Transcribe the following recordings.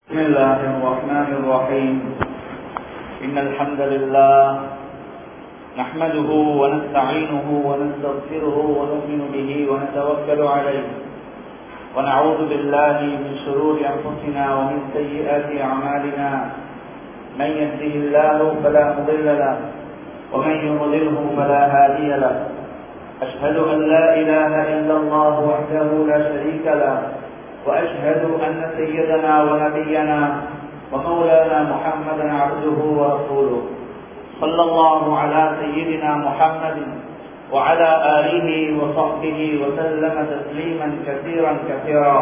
بسم الله الرحمن الرحيم إن الحمد لله نحمده ونستعينه ونستغفره ونؤمن به ونتوكل عليه ونعوذ بالله من شرور أنفسنا ومن سيئات أعمالنا من يهده الله فلا مضل له ومن يضلله فلا هادي له أشهد أن لا إله إلا الله وحده لا شريك له وأشهد أن سيدنا ونبينا ومولانا محمدا عبده ورسوله صلى الله على سيدنا محمد وعلى آله وصحبه وسلم تسليما كثيرا كثيرا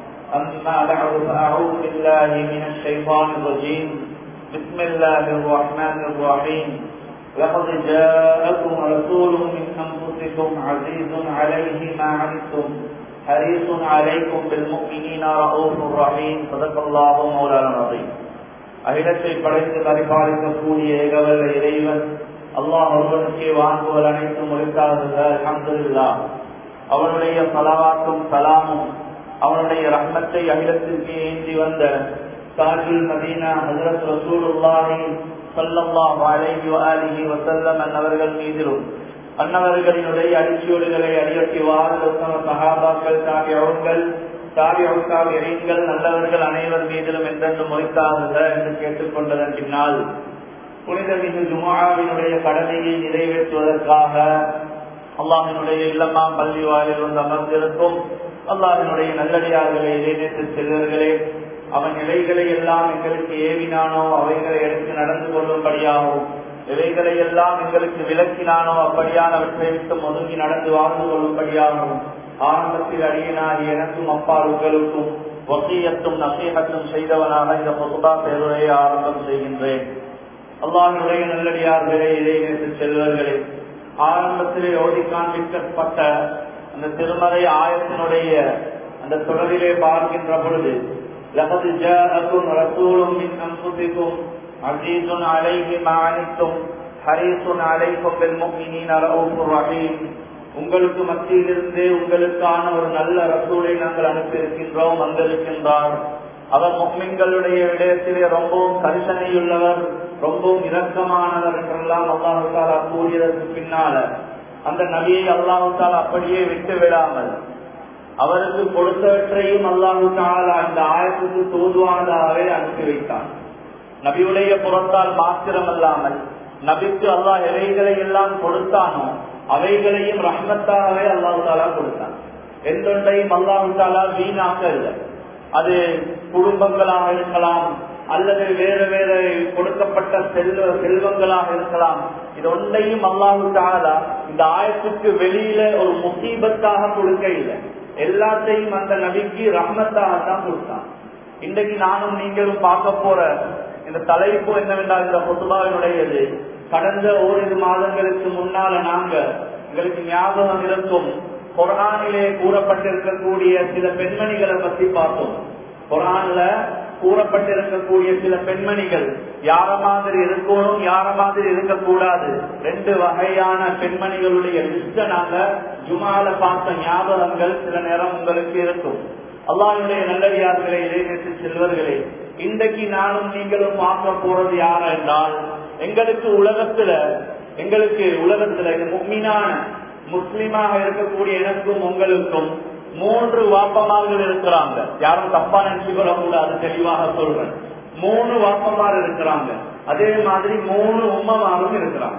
أما بعد فأعوذ بالله من الشيطان الرجيم بسم الله الرحمن الرحيم لقد جاءكم رسول من أنفسكم عزيز عليه ما عنتم حريص عليكم بالمؤمنين رؤوف رحيم صدق الله مولانا العظيم அகிலத்தை படைத்து பரிபாலிக்கக்கூடிய ஏகவல்ல இறைவன் அல்லாஹ் ஒருவனுக்கே வாங்குவல் அனைத்தும் ஒழுக்காகுங்கள் அஹமதுல்லா அவனுடைய பலவாக்கும் சலாமும் அவனுடைய ரஹ்மத்தை அகிலத்திற்கு ஏந்தி வந்த தாஜுல் மதீனா ஹசரத் ரசூலுல்லாஹி சல்லல்லாஹு அலைஹி வஆலிஹி வஸல்லம் அன்னவர்கள் மீதிலும் அன்னவர்களினுடைய அடிச்சோடுகளை அடியொட்டி வாழ்ந்த உத்தம சகாபாக்கள் தாபியவங்கள் தாபியவுக்காவியங்கள் நல்லவர்கள் அனைவர் மீதிலும் என்றென்று மொய்த்தாகுக என்று கேட்டுக்கொண்டதன் பின்னால் புனித மிகு ஜுமாவினுடைய கடமையை நிறைவேற்றுவதற்காக அல்லாஹினுடைய இல்லம்மா பள்ளி வாயில் வந்து அமர்ந்திருக்கும் அல்லாஹினுடைய நல்லடியார்களை இடைநேற்று செல்வர்களே அவன் நிலைகளை எல்லாம் எங்களுக்கு ஏவினானோ அவைகளை எடுத்து நடந்து கொள்ளும்படியாகவும் இவைகளை எல்லாம் எங்களுக்கு விளக்கினானோ அப்படியானவற்றை விட்டு ஒதுங்கி நடந்து வாழ்ந்து கொள்ளும்படியாகவும் ஆரம்பத்தில் அடியினாகி எனக்கும் அப்பால் உங்களுக்கும் வசியத்தும் நசீகத்தும் செய்தவனாக இந்த பொதுபா பேருரையை ஆரம்பம் செய்கின்றேன் அல்லாஹனுடைய நல்லடியார்களே இதை நேற்று செல்வர்களே ஆரம்பத்திலே ஓடி காண்பிக்கப்பட்ட அந்த திருமறை ஆயத்தினுடைய அந்த தொடரிலே பார்க்கின்ற பொழுது لقد جاءكم رسول من انفسكم عزيز عليه ما عنتم حريص عليكم بالمؤمنين رؤوف رحيم உங்களுக்கு மத்தியிலிருந்து உங்களுக்கான ஒரு நல்ல ரசூலை நாங்கள் அனுப்பியிருக்கின்றோம் வந்திருக்கின்றார் அவர் முக்மின்களுடைய விடயத்திலே ரொம்பவும் கரிசனையுள்ளவர் ரொம்பவும் இரக்கமானவர் என்றெல்லாம் அல்லாஹு தாலா கூறியதற்கு பின்னால அந்த நபியை அல்லாஹு தாலா அப்படியே விட்டு விடாமல் அவருக்கு கொடுத்தவற்றையும் அல்லாஹு தாலா இந்த ஆயத்துக்கு தோதுவானதாகவே அனுப்பி வைத்தார் நபியுடைய புறத்தால் மாத்திரமல்லாமல் நபிக்கு அல்லாஹ் எவைகளை எல்லாம் கொடுத்தானோ அவைகளையும் ரஹ்மத்தாகவே அல்லாஹு தாலா கொடுத்தான் எந்தொன்றையும் அல்லாஹு தாலா வீணாக்க இல்லை அது குடும்பங்களாக இருக்கலாம் அல்லது வேறு வேறு கொடுக்கப்பட்ட செல்வ செல்வங்களாக இருக்கலாம் இது ஒன்றையும் அல்லாஹு தாலா இந்த ஆயத்துக்கு வெளியில ஒரு முசீபத்தாக கொடுக்க இல்லை எல்லாத்தையும் அந்த நபிக்கு ரஹ்மத்தாக தான் கொடுத்தான் இன்றைக்கு நானும் நீங்களும் பார்க்க போற இந்த தலைப்பு என்னவென்றால் இந்த பொதுவாவினுடையது கடந்த ஓரிரு மாதங்களுக்கு முன்னால நாங்க எங்களுக்கு ஞாபகம் இருக்கும் குரானிலே கூறப்பட்டிருக்கக்கூடிய சில பெண்மணிகளை பத்தி பார்த்தோம் குரான்ல கூறப்பட்டிருக்கக்கூடிய சில பெண்மணிகள் யார மாதிரி இருக்கணும் யார மாதிரி இருக்கக்கூடாது ரெண்டு வகையான பெண்மணிகளுடைய லிஸ்ட நாங்க ஜுமால பார்த்த ஞாபகங்கள் சில நேரம் உங்களுக்கு இருக்கும் அல்லாஹுடைய நல்லடியார்களே இடைநேற்று செல்வர்களே இன்றைக்கு நானும் நீங்களும் பார்க்க போறது யார் என்றால் எங்களுக்கு உலகத்துல எங்களுக்கு உலகத்துல முக்மீனான முஸ்லிமாக இருக்கக்கூடிய எனக்கும் உங்களுக்கும் மூன்று வாப்பமார்கள் இருக்கிறாங்க யாரும் தப்பா நினைச்சு கொள்ளக்கூடாது தெளிவாக சொல்றேன் மூணு வாப்பமார் இருக்கிறாங்க அதே மாதிரி மூணு உம்மமாரும் இருக்கிறாங்க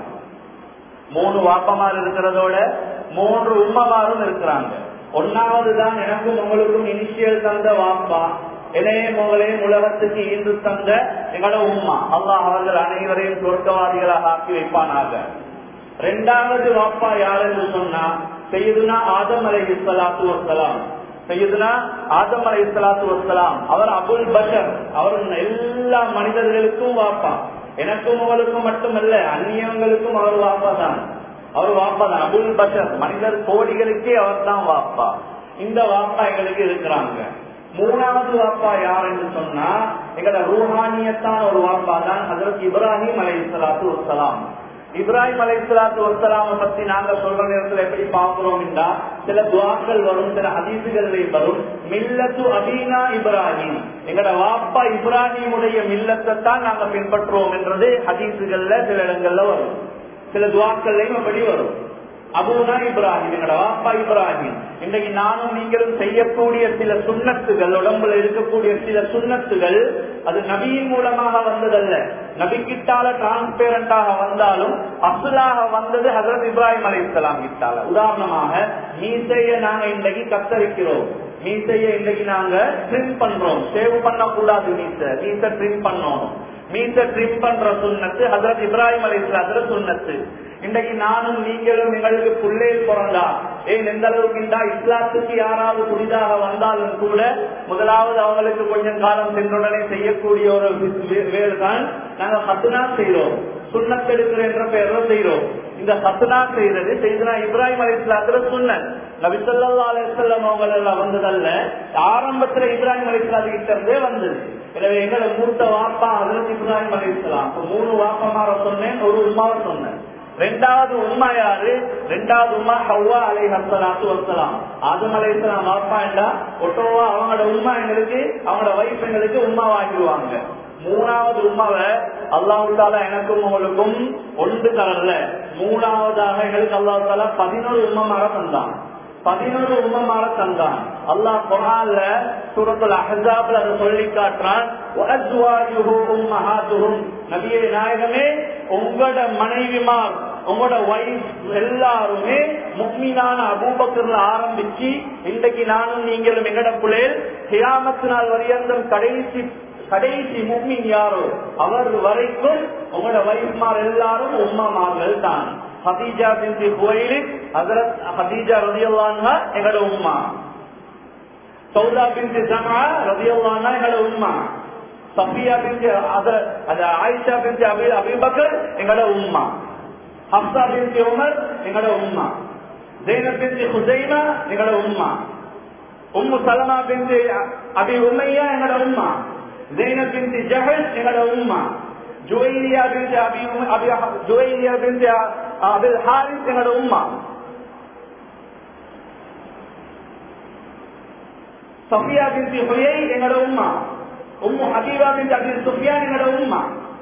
மூணு வாப்பமார் இருக்கிறதோட மூன்று உம்மமாரும் இருக்கிறாங்க ஒன்னாவது தான் எனக்கும் உங்களுக்கும் இனிஷியல் தந்த வாப்பா இளைய மகளையும் உலகத்துக்கு ஈன்று தந்த எங்களோட உம்மா அல்லாஹ் அவர்கள் அனைவரையும் சொர்க்கவாதிகளாக ஆக்கி வைப்பானாக ரெண்டாவது வாப்பா யார் என்று சொன்னா செய்யுதுனா ஆதம் அலை இஸ்லாத்து வசலாம் செய்யுதுனா ஆதம் அலை இஸ்லாத்து வசலாம் அவர் அபுல் பஷர் அவர் எல்லா மனிதர்களுக்கும் வாப்பா எனக்கும் அவளுக்கும் மட்டுமல்ல அந்நியவங்களுக்கும் அவர் வாப்பா தான் அவர் வாப்பா தான் அபுல் பஷர் மனிதர் கோடிகளுக்கே அவர் தான் வாப்பா இந்த வாப்பா எங்களுக்கு இருக்கிறாங்க மூணாவது வாப்பா யார் என்று சொன்னா எங்களோட ரூஹானியத்தான ஒரு வாப்பா தான் அதற்கு இப்ராஹிம் அலை இஸ்லாத்து வசலாம் இப்ராஹிம் அலைசலாத்து வசலாம பத்தி நாங்க சொல்ற நேரத்துல எப்படி பார்க்கிறோம் என்றா சில துவாக்கள் வரும் சில ஹதீசுகள்லையும் வரும் மில்லத்து அபீனா இப்ராஹிம் எங்கட வாப்பா இப்ராஹிமுடைய மில்லத்தை தான் நாங்க பின்பற்றுவோம் என்றது ஹதீசுகள்ல சில இடங்கள்ல வரும் சில துவாக்கள்லையும் அப்படி வரும் அபுனா இப்ராஹிம் எங்கட வாப்பா இப்ராஹிம் இன்றைக்கு நானும் நீங்களும் செய்யக்கூடிய சில சுண்ணத்துகள் உடம்புல இருக்கக்கூடிய சில சுண்ணத்துகள் அது நபியின் மூலமாக வந்ததல்ல நபிக்கிட்டால டிரான்ஸ்பேரண்டாக வந்தாலும் அசுலாக வந்தது ஹசரத் இப்ராஹிம் அலி இஸ்லாம் கிட்டால உதாரணமாக மீசைய நாங்க இன்றைக்கு கத்தரிக்கிறோம் மீசைய இன்றைக்கு நாங்க ட்ரிம் பண்றோம் சேவ் பண்ணக்கூடாது மீசை மீசை ட்ரிம் பண்ணணும் மீசை ட்ரிம் பண்ற சுண்ணத்து ஹசரத் இப்ராஹிம் அலி இஸ்லாத்துல சுண்ணத்து இன்றைக்கு நானும் நீங்களும் எங்களுக்கு பிள்ளையில் பிறந்தா ஏன் எந்த அளவுக்கு இருந்தா இஸ்லாத்துக்கு யாராவது புதிதாக வந்தாலும் கூட முதலாவது அவங்களுக்கு கொஞ்சம் காலம் சென்றுடனே செய்யக்கூடிய ஒரு வேறு தான் நாங்க ஹத்துனா செய்யறோம் சுண்ணத்தெடுக்கிற என்ற பெயர்ல செய்யறோம் இந்த ஹத்துனா செய்யறது செய்தனா இப்ராஹிம் அலி இஸ்லாத்துல சுண்ணன் நபிசல்லா அலிசல்லம் அவங்க எல்லாம் வந்ததல்ல ஆரம்பத்துல இப்ராஹிம் அலி இஸ்லாத்து கிட்ட இருந்தே வந்தது எனவே எங்களை மூத்த வாப்பா அதற்கு இப்ராஹிம் அலி இஸ்லாம் மூணு வாப்பமார சொன்னேன் ஒரு உமாவை சொன்னேன் ரெண்டாவது உம்மா யாரு ரெண்டாவது உம்மா ஹவ்வா அலை ஹசலாத்து வசலாம் ஆதம் அலை இஸ்லாம் வாப்பா என்றா ஒட்டோவா அவங்களோட உம்மா எங்களுக்கு அவங்களோட வைஃப் எங்களுக்கு உம்மா வாங்கிடுவாங்க மூணாவது உம்மாவை அல்லாஹால எனக்கும் உங்களுக்கும் ஒன்று தரல மூணாவதாக எங்களுக்கு அல்லாஹால பதினோரு உம்மமார தந்தான் பதினோரு உம்மமார தந்தான் அல்லாஹ் குரான்ல சூரத்துல் அஹாப்ல அதை சொல்லி காட்டுறான் நபியே நாயகமே உங்களோட மனைவிமார் உங்களோட வைஃப் எல்லாருமே முக்மீனான அபூபக்கர்ல ஆரம்பிச்சு இன்றைக்கு நானும் நீங்களும் எங்கட புள்ளையில் ஹியாமத்து நாள் வரையந்தம் கடைசி கடைசி முக்மின் யாரோ அவர் வரைக்கும் உங்களோட வைஃப்மார் எல்லாரும் உம்மமார்கள் தான் ஹதீஜா பிந்தி குவைலித் ஹசரத் ஹதீஜா ரதியல்லான்ஹா எங்களோட உம்மா சௌதா பிந்தி ஜமா ரதியல்லான்ஹா எங்களோட உம்மா சஃபியா பிந்தி அது ஆயிஷா பிந்தி அபி அபிபக்கர் எங்களோட உம்மா ஹப்சா பிந்தி உமர் எங்களோட உம்மா ஜெயினப் பிந்தி ஹுசைனா எங்களோட உம்மா உம்மு சலமா பிந்தி அபி உமையா எங்களோட உம்மா ஜெயினப் பிந்தி ஜஹல் எங்களோட உம்மா ஜுவைலியா பிந்தி அபி அபி ஜுவைலியா பிந்தி அபில் ஹாரிஸ் எங்களோட உம்மா சஃபியா பிந்தி ஹுயை எங்களோட உம்மா உம்மு ஹபீபா பிந்தி அபில் சுஃபியான் எங்களோட உம்மா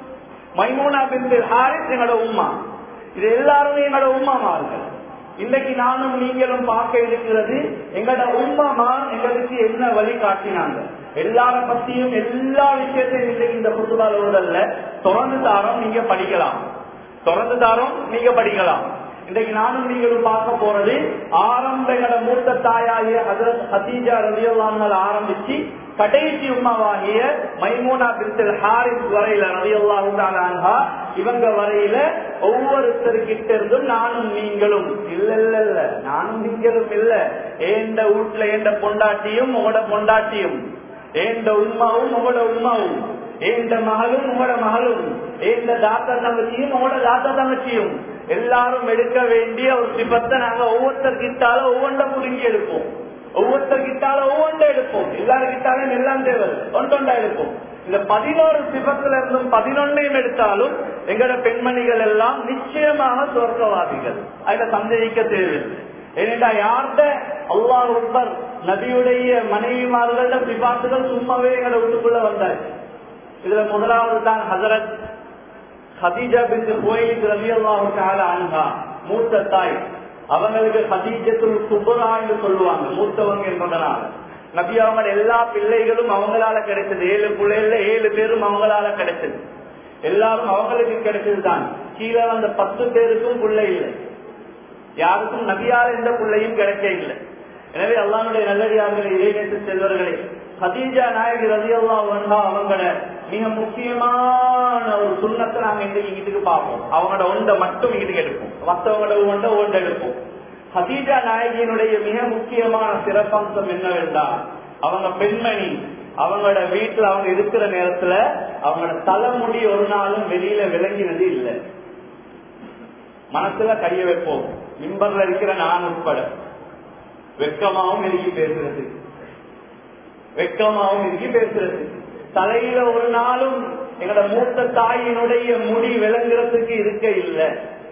மைமூனா பிந்தி ஹாரிஸ் எங்களோட உம்மா இது எல்லாருமே எங்களோட உம்மாமார்கள் இன்னைக்கு நானும் நீங்களும் பார்க்க இருக்கிறது எங்களோட உம்மாமா எங்களுக்கு என்ன வழி காட்டினாங்க எல்லார பத்தியும் எல்லா விஷயத்தையும் இன்னைக்கு இந்த புத்துபால் ஓடல்ல தொடர்ந்து தாரம் நீங்க படிக்கலாம் தொடர்ந்து தாரம் நீங்க படிக்கலாம் இன்றைக்கு நானும் நீங்களும் பார்க்க போறது ஆரம்ப எங்களோட மூத்த தாயாகிய ஹசரத் ஹதீஜா ரதியுல்லாமல் ஆரம்பிச்சு கடைசி உமாவாகிய மைமூனா பிரித்தல் ஹாரிஸ் வரையில ரதியுல்லாஹா இவங்க வரையில ஒவ்வொருத்தருக்கிட்ட இருந்தும் நானும் நீங்களும் இல்ல இல்ல இல்ல நானும் நீங்களும் இல்ல ஏண்ட வீட்டுல ஏண்ட பொண்டாட்டியும் உங்களோட பொண்டாட்டியும் ஏண்ட உண்மாவும் உங்களோட உண்மாவும் ஏண்ட மகளும் உங்களோட மகளும் ஏண்ட தாத்தா தங்கச்சியும் உங்களோட தாத்தா தங்கச்சியும் எல்லாரும் எடுக்க வேண்டிய ஒரு சிபத்தை நாங்க ஒவ்வொருத்தர்கிட்டால ஒவ்வொன்றை புரிஞ்சு எடுப்போம் ஒவ்வொருத்தர்கிட்டால ஒவ்வொன்றை எடுப்போம் எல்லாருக்கிட்டாலும் எல்லாம் தேவை ஒன்றொண்டா எடுப்போம் இந்த பதினோரு சிபத்துல இருந்தும் பதினொன்னையும் எடுத்தாலும் எங்களோட பெண்மணிகள் எல்லாம் நிச்சயமாக சொர்க்கவாதிகள் அதுல சந்தேகிக்க தேவையில்லை ஏனென்றா யார்கிட்ட அல்லாஹ் உப்பர் நபியுடைய மனைவிமார்களோட சிபாத்துகள் சும்மாவே எங்களை வீட்டுக்குள்ள வந்தாச்சு இதுல முதலாவது தான் ஹசரத் ஹதீஜா பின் கோயிலுக்கு ரவி அல்லாஹு அன்ஹா மூத்த தாய் அவங்களுக்கு ஹதீஜத்துல் குபரா என்று சொல்லுவாங்க மூத்தவங்க என்பதனால நபி அவங்க எல்லா பிள்ளைகளும் அவங்களால கிடைச்சது ஏழு பிள்ளைகள்ல ஏழு பேரும் அவங்களால கிடைச்சது எல்லாரும் அவங்களுக்கு கிடைச்சது தான் கீழே அந்த பத்து பேருக்கும் பிள்ளை இல்லை யாருக்கும் நபியால் எந்த பிள்ளையும் கிடைக்க இல்லை எனவே அல்லானுடைய நல்லடியார்களை இறைநேற்று செல்வர்களே ஹதீஜா நாயகி ரதி அல்லா வந்தா அவங்கள மிக முக்கியமான ஒரு சுண்ணத்தை நாங்க இன்றைக்கு இங்கிட்டு பார்ப்போம் அவங்களோட ஒன்றை மட்டும் இங்கிட்டு எடுப்போம் மற்றவங்களோட ஒன்றை ஒன்று எடுப்போம் ஹதீஜா நாயகியினுடைய மிக முக்கியமான சிறப்பம்சம் என்னவென்றால் அவங்க பெண்மணி அவங்களோட வீட்டுல அவங்க இருக்கிற நேரத்துல அவங்களோட தலைமுடி ஒரு நாளும் வெளியில விளங்கினது இல்லை மனசுல கைய வைப்போம் மிம்பர்ல இருக்கிற நான் உட்பட வெக்கமாவும் நெருங்கி பேசுறது வெக்கமாவும் நெருங்கி பேசுறது தலையில ஒரு நாளும் எங்களோட மூத்த தாயினுடைய முடி விளங்குறதுக்கு இருக்க இல்லை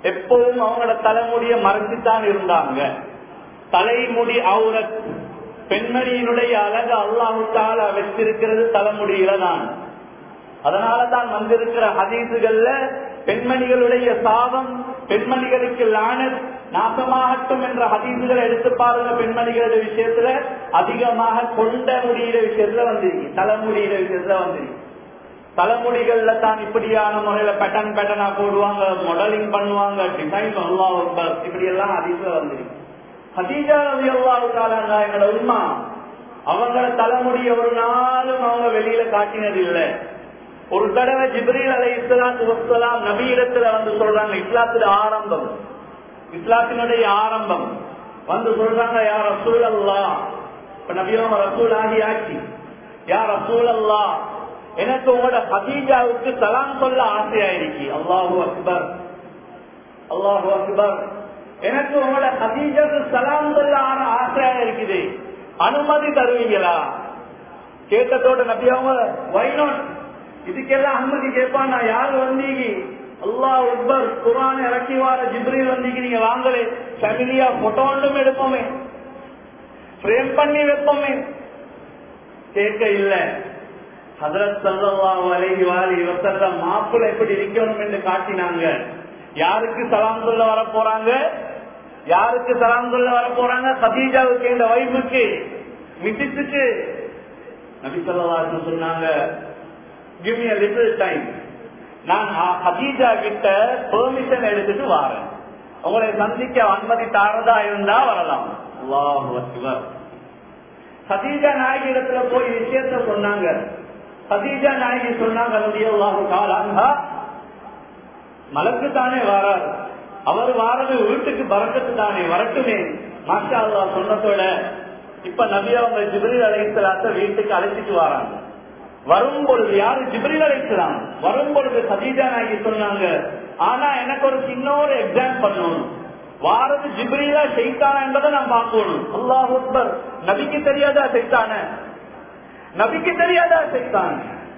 எப்போதும் அவங்களோட தலைமுடிய மறைச்சுத்தான் இருந்தாங்க தலைமுடி அவுரத் பெண்மணியினுடைய அழகு அல்லாஹுத்தால வச்சிருக்கிறது தலைமுடியில தான் அதனால தான் வந்திருக்கிற ஹதீசுகள்ல பெண்மணிகளுடைய சாபம் பெண்மணிகளுக்கு லானத் நாசமாகட்டும் என்ற ஹதீசுகளை எடுத்து பாருங்க பெண்மணிகளுடைய விஷயத்துல அதிகமாக கொண்ட முடியிற விஷயத்துல வந்திருக்கு தலைமுடியிற விஷயத்துல வந்திருக்கு தலைமுடிகள்ல தான் இப்படியான முறையில பேட்டன் பேட்டனா போடுவாங்க மாடலிங் பண்ணுவாங்க டிசைன் இப்படி எல்லாம் அதிகத்துல வந்துருக்கு ஹதீஜா ரவி அல்லாவுக்காலங்க எங்களோட உண்மா அவங்கள தலைமுடிய ஒரு நாளும் அவங்க வெளியில காட்டினது இல்லை ஒரு தடவை ஜிப்ரீல் அலை இஸ்லாத்து வசலாம் நபீடத்துல வந்து சொல்றாங்க இஸ்லாத்துல ஆரம்பம் இஸ்லாத்தினுடைய ஆரம்பம் வந்து சொல்றாங்க யார் ரசூல் அல்லா இப்ப நபியோங்க ரசூல் ஆகி ஆச்சு யார் ரசூல் அல்லா எனக்கு உங்களோட ஹதீஜாவுக்கு சலாம் சொல்ல ஆசையாயிருச்சு அல்லாஹூ அக்பர் அல்லாஹூ அக்பர் எனக்கு உங்களோட ஹதீஜாக்கு சலாம் சொல்ல ஆசையா இருக்குது அனுமதி தருவீங்களா கேட்டதோட நபியவங்க வைனோட் இதுக்கெல்லாம் அனுமதி கேட்பான் நான் யாரு வந்தீங்க அல்லா உக்பர் குரான் இறக்கி வார ஜிப்ரில் வந்தீங்க நீங்க வாங்கலே ஃபேமிலியா போட்டோ ஒன்றும் எடுப்போமே ஃப்ரேம் பண்ணி வைப்போமே கேட்க இல்ல ஹதரத் சல்லாஹு அலைஹி வாலி வசல்லம் மாப்பிள்ளை எப்படி இருக்கணும் என்று காட்டினாங்க யாருக்கு சலாம் சொல்ல வர போறாங்க யாருக்கு சலாம் சொல்ல வர போறாங்க சதீஜாவுக்கு இந்த வைஃபுக்கு மிட்டிச்சுக்கு நபி சொல்லா சொன்னாங்க கிவ் மீ லிட்டில் டைம் நான் ஹதீஜா கிட்ட பெர்மிஷன் எடுத்துட்டு வாரேன் உங்களை சந்திக்க அனுமதி தாரதா இருந்தா வரலாம் ஹதீஜா நாயகி இடத்துல போய் விஷயத்த சொன்னாங்க ஹதீஜா நாயகி சொன்னாங்க காலாங்கா மலக்கு தானே வாரார் அவர் வாரது வீட்டுக்கு பறக்கத்து தானே வரட்டுமே மாஷா அல்லா சொன்னதோட இப்ப நபி அவங்க ஜிபிரில் அழைத்தலாத்த வீட்டுக்கு அழைச்சிட்டு வராங்க வரும் பொழுது யாரு ஜிப்ரில் அழைக்கலாம் வரும் பொழுது சதீஜா நாயகி சொன்னாங்க ஆனா எனக்கு ஒரு சின்ன ஒரு எக்ஸாம் பண்ணணும் வாரது ஜிப்ரீலா செய்தானா என்பதை நான் பார்க்கணும் அல்லாஹ் அக்பர் நபிக்கு தெரியாதா செய்தான நபிக்கு தெரியாதா செய்தான்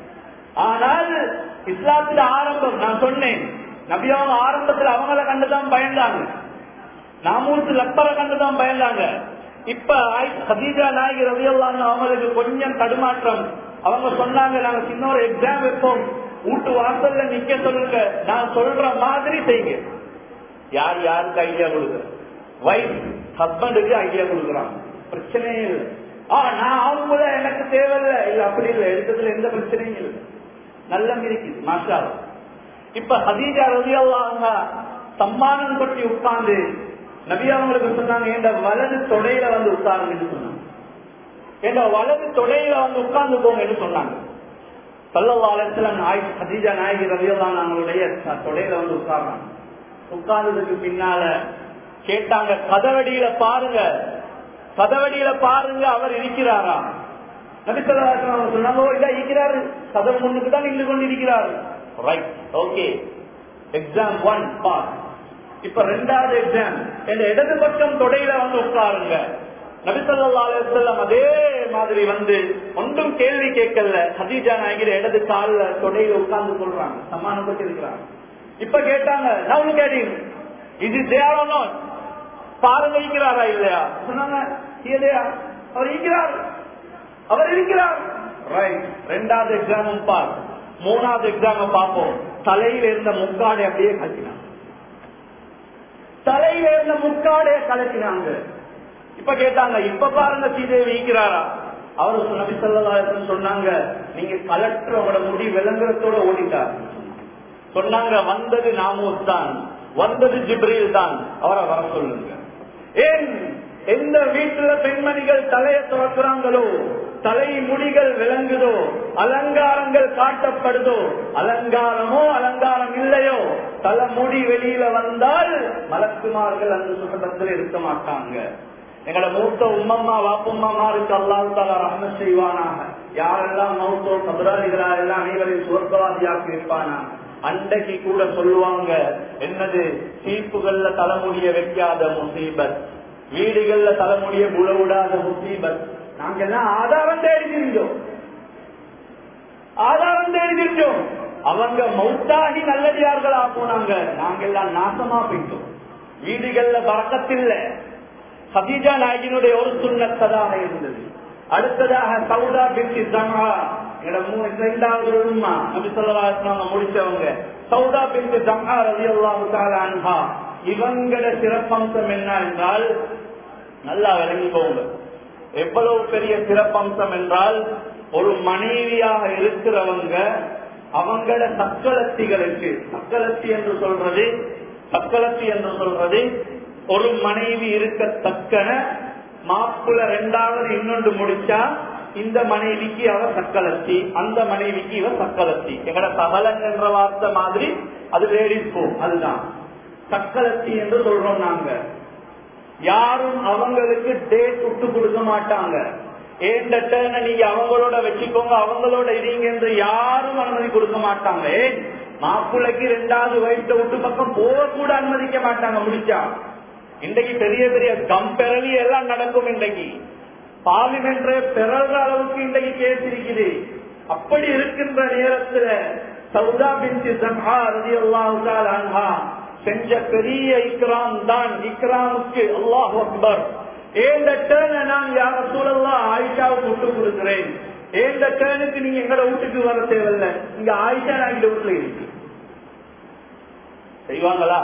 ஆனால் இஸ்லாத்துல ஆரம்பம் நான் சொன்னேன் நபி அவங்க ஆரம்பத்தில் அவங்கள கண்டுதான் பயந்தாங்க நாமூத்து லப்பரை கண்டுதான் பயந்தாங்க இப்ப ஹதீஜா நாயகி ரவியல்லான்னு அவங்களுக்கு கொஞ்சம் தடுமாற்றம் அவங்க சொன்னாங்க நாங்க சின்ன ஒரு எக்ஸாம் வைப்போம் வீட்டு வாசல்ல நிக்க சொல்லுங்க நான் சொல்ற மாதிரி செய்யுங்க யார் யாருக்கு ஐடியா கொடுக்குற வைஃப் ஹஸ்பண்டுக்கு ஐடியா கொடுக்குறான் பிரச்சனையே இல்லை ஆ நான் அவங்க எனக்கு தேவையில்லை இல்ல அப்படி இல்லை எடுத்ததுல எந்த பிரச்சனையும் இல்லை நல்ல இருக்குது மாஷா இப்ப ஹதீஜா ரவியல்லாங்க சம்மானம் கொட்டி உட்கார்ந்து நபி அவங்களுக்கு சொன்னாங்க என்ற வலது தொடையில வந்து உட்காருங்கன்னு சொன்னாங்க என்ற வலது தொடையில வந்து உட்கார்ந்து போங்கன்னு சொன்னாங்க சல்லவாலத்துல ஹதீஜா நாயகி ரவியல்லான் அவங்களுடைய தொடையில வந்து உட்கார்றாங்க உட்கார்ந்ததுக்கு பின்னால கேட்டாங்க கதவடியில பாருங்க கதவடியில பாருங்க அவர் இருக்கிறாரா நபிசல்லாசன் சொன்னாங்க ஓ இல்ல இருக்கிறாரு கதவு முன்னுக்கு தான் நின்று கொண்டு இருக்கிறாரு right okay exam one pass இப்ப ரெண்டாவது எக்ஸாம் என் இடது பக்கம் தொடையில வந்து உட்காருங்க நபிசல்லாம் அதே மாதிரி வந்து ஒன்றும் கேள்வி கேட்கல ஹதீஜா நாயகிற இடது கால்ல தொடையில உட்கார்ந்து கொள்றாங்க சமானப்பட்டு இருக்கிறாங்க இப்ப கேட்டாங்க நான் கேட்டீங்க இது தேவனோ பாருங்க இருக்கிறாரா இல்லையா சொன்னாங்க இல்லையா அவர் இருக்கிறார் அவர் இருக்கிறார் ரைட் ரெண்டாவது எக்ஸாமும் பார் மூணாவது எக்ஸாம பார்ப்போம் தலையில இருந்த முக்காடை அப்படியே கட்டினாங்க தலையில இருந்த முக்காடைய கலக்கினாங்க இப்ப கேட்டாங்க இப்ப பாருங்க சீதேவி இருக்கிறாரா அவர் நபி சொல்லா சொன்னாங்க நீங்க கலெக்டர் அவரோட முடி விளங்குறதோட ஓடிட்டார் சொன்னாங்க வந்தது நாமூஸ் தான் வந்தது ஜிப்ரீல் தான் அவரை வர சொல்லுங்க ஏன் எந்த வீட்டுல பெண்மணிகள் தலையை துறக்குறாங்களோ தலை முடிகள் விளங்குதோ அலங்காரங்கள் காட்டப்படுதோ அலங்காரமோ அலங்காரம் இல்லையோ தலைமுடி வெளியில வந்தால் மலக்குமார்கள் அந்த சுகபத்தில் இருக்க மாட்டாங்க எங்களோட மூத்த உம்மம்மா வாப்பும்மாருக்கு அல்லாஹ் தாலா ரஹ்ம செய்வானாக யாரெல்லாம் மௌத்தோ கபராளிகளா எல்லாம் அனைவரையும் சுவர்க்கவாதியாக்கி இருப்பானாங்க அன்றைக்கு கூட சொல்லுவாங்க என்னது சீப்புகள்ல தலைமுடிய வைக்காத முசீபத் வீடுகள்ல தலைமுடிய புலவிடாத முசீபத் நாங்க எல்லாம் ஆதாரம் தேடி திரிஞ்சோம் ஆதாரம் தேடி திரிஞ்சோம் அவங்க மௌத்தாகி நல்லடியார்களா போனாங்க நாங்க எல்லாம் நாசமா போயிட்டோம் வீடுகள்ல பறக்கத்தில்ல சதீஜா நாயகினுடைய ஒரு சுண்ணத்ததாக இருந்தது அடுத்ததாக சவுதா பின்சி ஜமா இரண்டாவது உண்மா நபி சொல்லா முடிச்சவங்க சவுதா பின்சி ஜமா ரவி அல்லாஹு இவங்கள சிறப்பம்சம் என்ன என்றால் நல்லா விளங்கி போங்க எவ்வளவு பெரிய சிறப்பம்சம் என்றால் ஒரு மனைவியாக இருக்கிறவங்க அவங்கள சக்கலத்திகளுக்கு சக்கலத்தி என்று சொல்றது சக்கலத்தி என்று சொல்றது ஒரு மனைவி இருக்கத்தக்கன மாப்புல ரெண்டாவது இன்னொன்று முடிச்சா இந்த மனைவிக்கு அவ சக்கலத்தி அந்த மனைவிக்கு இவ சக்கலத்தி எங்கட சகலன் என்ற வார்த்தை மாதிரி அது லேடிஸ் போம் அதுதான் சக்கலத்தி என்று சொல்றோம் நாங்க யாரும் அவங்களுக்கு டேட் விட்டு கொடுக்க மாட்டாங்க ஏன் நீங்க அவங்களோட வச்சுக்கோங்க அவங்களோட இருங்க என்று யாரும் அனுமதி கொடுக்க மாட்டாங்க ஏன் மாப்பிள்ளைக்கு ரெண்டாவது வயசை விட்டு பக்கம் போக கூட அனுமதிக்க மாட்டாங்க முடிச்சா இன்றைக்கு பெரிய பெரிய கம்பெரலி எல்லாம் நடக்கும் இன்றைக்கு பார்லிமெண்ட் பெறற அளவுக்கு இன்றைக்கு கேஸ் இருக்குது அப்படி இருக்கின்ற நேரத்துல சவுதா பின்சி சன்ஹா ரதி அல்லாஹா செஞ்ச பெரிய இக்ராம் தான் இக்ராமுக்கு அல்லாஹ் அக்பர் ஏந்த டேர்னை நான் யார சூழல்லாம் ஆயிஷாவுக்கு விட்டு கொடுக்கிறேன் ஏந்த டேர்னுக்கு நீங்க எங்கட வீட்டுக்கு வர தேவையில்ல இங்க ஆயிஷா நான் இந்த வீட்டுல இருக்கு செய்வாங்களா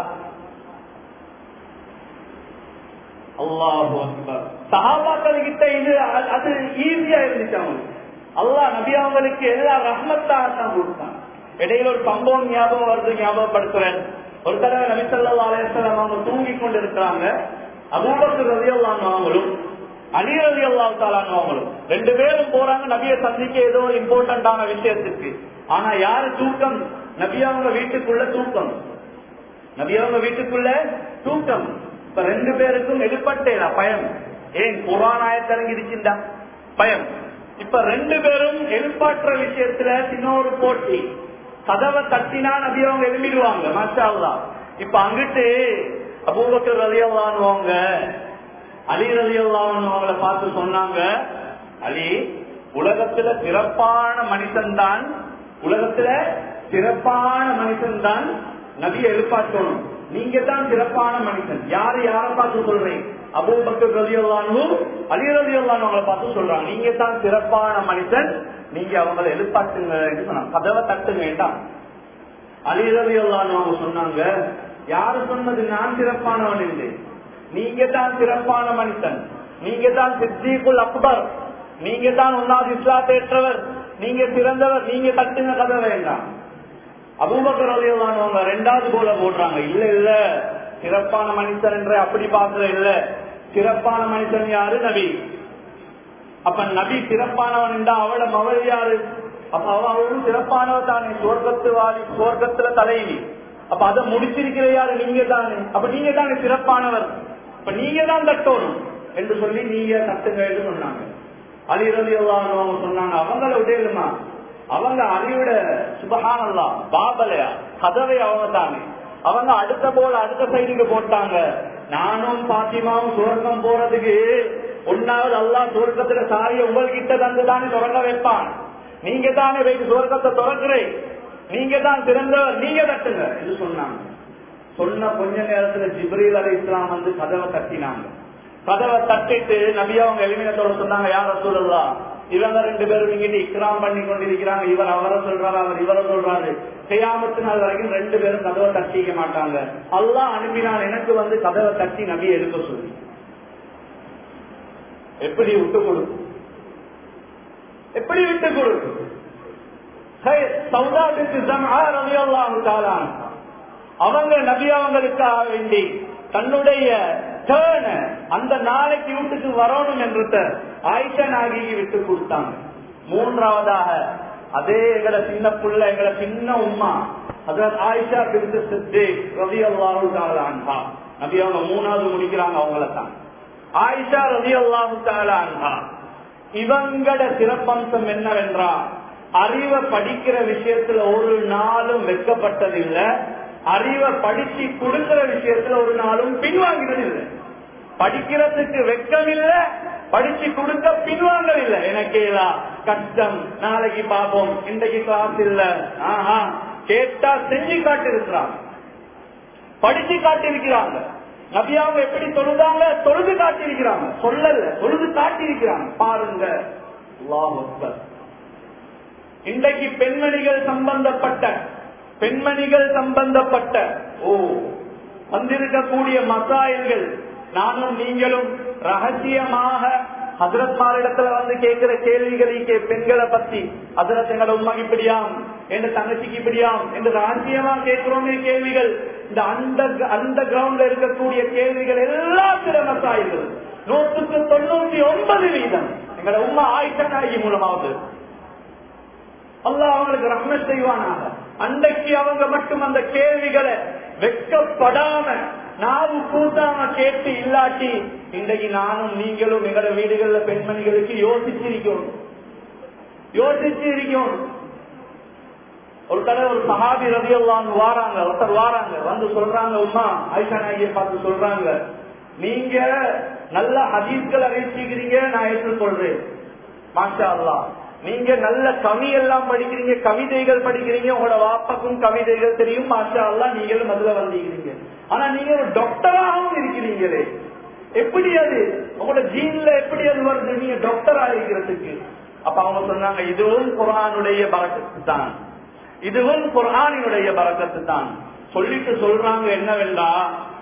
அல்லாஹு அக்பர் சஹாபாக்கள் கிட்ட இது அது ஈஸியா இருந்துச்சு அவங்களுக்கு அல்லாஹ் நபி அவங்களுக்கு எல்லா ரஹ்மத்தாக தான் கொடுத்தான் இடையில ஒரு சம்பவம் ஞாபகம் வருது ஞாபகப்படுத்துறேன் ஒரு தடவை நபிசல்லா அலையம் அவங்க தூங்கி கொண்டு இருக்கிறாங்க அபூபக்கு ரவி அவங்களும் அலி ரவி அவங்களும் ரெண்டு பேரும் போறாங்க நபியை சந்திக்க ஏதோ இம்பார்ட்டன்டான விஷயத்துக்கு ஆனா யாரு தூக்கம் நபி அவங்க வீட்டுக்குள்ள தூக்கம் நபி அவங்க வீட்டுக்குள்ள தூக்கம் இப்ப ரெண்டு பேருக்கும் எழுப்பட்டேனா பயம் ஏன் புறாநாயத்தரங்கிருச்சுண்டா பயம் இப்ப ரெண்டு பேரும் எழுப்பாற்ற விஷயத்துல சின்ன ஒரு போட்டி கதவை தட்டினா நபி அவங்க எழுப்பிடுவாங்க மாஷா இப்ப அங்கிட்டு அபூபக்கர் ரலியல்லான்வாங்க அலி ரலியல்லான்வங்களை பார்த்து சொன்னாங்க அலி உலகத்துல சிறப்பான மனுஷன் தான் உலகத்துல சிறப்பான மனுஷன் தான் நபியை எழுப்பாற்றணும் நீங்க தான் சிறப்பான மனுஷன் யாரு யார பார்த்து சொல்றீங்க அபூபக்கர் ரலியல்லானும் அலி ரலியல்லானவங்களை பார்த்து சொல்றாங்க நீங்க தான் சிறப்பான மனுஷன் நீங்க அவங்களை எழுப்பாட்டுங்க சொன்னாங்க கதவை தட்டுங்க வேண்டாம் அலி ரலியல்லானவங்க சொன்னாங்க யாரு சொன்னது நான் சிறப்பானவன் இல்லை நீங்க தான் சிறப்பான மனுஷன் நீங்க தான் சித்திகுல் அக்பர் நீங்க தான் ஒன்னாவது இஸ்லாத்தை ஏற்றவர் நீங்க சிறந்தவர் நீங்க தட்டுங்க கதை வேண்டாம் அபூபக்கர் அலியல்லானவங்க ரெண்டாவது போல போடுறாங்க இல்ல இல்ல சிறப்பான மனுஷன் என்ற அப்படி பாக்குற இல்ல சிறப்பான மனுஷன் யாரு நபி அப்ப நபி சிறப்பானவன் என்றா அவள மகள் யாரு அப்ப அவளும் சிறப்பானவ தானே சுவர்க்கத்து வாலி சுவர்க்கத்துல தலைவி அப்ப அதை முடிச்சிருக்கிற யாரு நீங்க தானே அப்ப நீங்க தானே சிறப்பானவர் அப்ப நீங்க தான் தட்டணும் என்று சொல்லி நீங்க தட்டுங்க சொன்னாங்க அலி ரவி அவங்க சொன்னாங்க அவங்கள விடையிலுமா அவங்க அலியோட சுபகானல்லா பாபலையா கதவை அவங்க தானே அவங்க அடுத்த போல அடுத்த சைடுக்கு போட்டாங்க நானும் பாத்திமாவும் சுவர்க்கம் போறதுக்கு ஒன்னாவது அல்லா சுவர்க்கத்துல சாரிய உங்கள்கிட்ட தந்து தானே தொடங்க வைப்பான் நீங்க தானே வைத்து சுவர்க்கத்தை திறக்கிறேன் நீங்க தான் சிறந்தவர் நீங்க தட்டுங்க என்று சொன்னாங்க சொன்ன கொஞ்ச நேரத்துல ஜிப்ரீல் அலி இஸ்லாம் வந்து கதவை தட்டினாங்க கதவை தட்டிட்டு நபி அவங்க எளிமையத்தோட சொன்னாங்க யார சொல்லலாம் இவங்க ரெண்டு பேரும் இங்கிட்டு இக்ராம் பண்ணி கொண்டிருக்கிறாங்க இவர் அவரை சொல்றாரு அவர் இவரை சொல்றாரு செய்யாமத்து நாள் வரைக்கும் ரெண்டு பேரும் கதவை தட்டிக்க மாட்டாங்க அல்லாஹ் அனுப்பினான் எனக்கு வந்து கதவை தட்டி நபியை எடுக்க சொல்லி எப்படி விட்டு கொடு எப்படி விட்டு கொடு அவங்க நபி அவங்களுக்காக வேண்டி தன்னுடைய அந்த நாளைக்கு வீட்டுக்கு வரணும் என்று ஆயிஷா நாகிக்கு விட்டு கொடுத்தாங்க மூன்றாவதாக அதே எங்கட சின்ன புள்ள எங்கட சின்ன உமா அதாவது ஆயிஷா பிரிந்து சித்தே ரவி அல்லாஹு தாலா நபி அவங்க மூணாவது முடிக்கிறாங்க அவங்கள தான் ஆயிஷா ரவி அல்லாஹு தாலா இவங்கட சிறப்பம்சம் என்னவென்றால் அறிவை படிக்கிற விஷயத்துல ஒரு நாளும் வெட்கப்பட்டதில்லை அறிவை படிச்சு கொடுக்கிற விஷயத்துல ஒரு நாளும் பின்வாங்கிறது இல்லை படிக்கிறதுக்கு வெக்கம் இல்ல படிச்சு கொடுக்க பின்வாங்க இல்ல எனக்கு கஷ்டம் நாளைக்கு பார்ப்போம் இன்றைக்கு கிளாஸ் இல்ல ஆஹா கேட்டா செஞ்சு காட்டிருக்கிறாங்க படிச்சு காட்டியிருக்கிறாங்க நபியாவை எப்படி தொழுதாங்க தொழுது காட்டியிருக்கிறாங்க சொல்லல தொழுது காட்டியிருக்கிறாங்க பாருங்க அல்லாஹ் அக்பர். இன்றைக்கு பெண்மணிகள் சம்பந்தப்பட்ட பெண்மணிகள் சம்பந்தப்பட்ட ஓ வந்திருக்கக்கூடிய மசாயல்கள் நானும் நீங்களும் ரகசியமாக ஹசரத்மாரிடத்துல வந்து கேட்கிற கேள்விகளுக்கு பெண்களை பத்தி ஹசரத் எங்களோட உண்மைக்கு இப்படியாம் என் தங்கச்சிக்கு இப்படியாம் என்று ரகசியமா கேட்கிறோமே கேள்விகள் இந்த அந்த அந்த கிரவுண்ட்ல இருக்கக்கூடிய கேள்விகள் எல்லா சில மசாயல்கள் நூற்றுக்கு தொண்ணூத்தி ஒன்பது வீதம் எங்களோட உண்மை ஆயிஷா நாயகி மூலமாவது அல்லாஹ் அவங்களுக்கு ரஹ்மத் செய்வானாக அன்றைக்கு அவங்க மட்டும் அந்த கேள்விகளை வெக்கப்படாம நாவு கூட்டாம கேட்டு இல்லாட்டி இன்றைக்கு நானும் நீங்களும் எங்களோட வீடுகள்ல பெண்மணிகளுக்கு யோசிச்சிருக்கோம் யோசிச்சு இருக்கோம் ஒரு தடவை ஒரு சஹாபி ரவியல்லான் வாராங்க ஒருத்தர் வாராங்க வந்து சொல்றாங்க உமா ஆயிஷா நாயகியை பார்த்து சொல்றாங்க நீங்க நல்ல ஹதீஸ்கள் அறிவிச்சுக்கிறீங்க நான் ஏற்றுக்கொள்றேன் மாஷா அல்லாஹ் நீங்க நல்ல கவி எல்லாம் படிக்கிறீங்க கவிதைகள் படிக்கிறீங்க உங்களோட வாப்பக்கும் கவிதைகள் தெரியும் மாஷா அல்லாஹ் நீங்களும் அதுல வந்திருக்கிறீங்க ஆனா நீங்க ஒரு டாக்டராகவும் இருக்கிறீங்களே எப்படி அது உங்களோட ஜீன்ல எப்படி அது வருது நீங்க டாக்டரா இருக்கிறதுக்கு அப்ப அவங்க சொன்னாங்க இதுவும் குரானுடைய பறக்கத்து தான் இதுவும் குரானினுடைய பறக்கத்து தான் சொல்லிட்டு சொல்றாங்க என்னவென்றா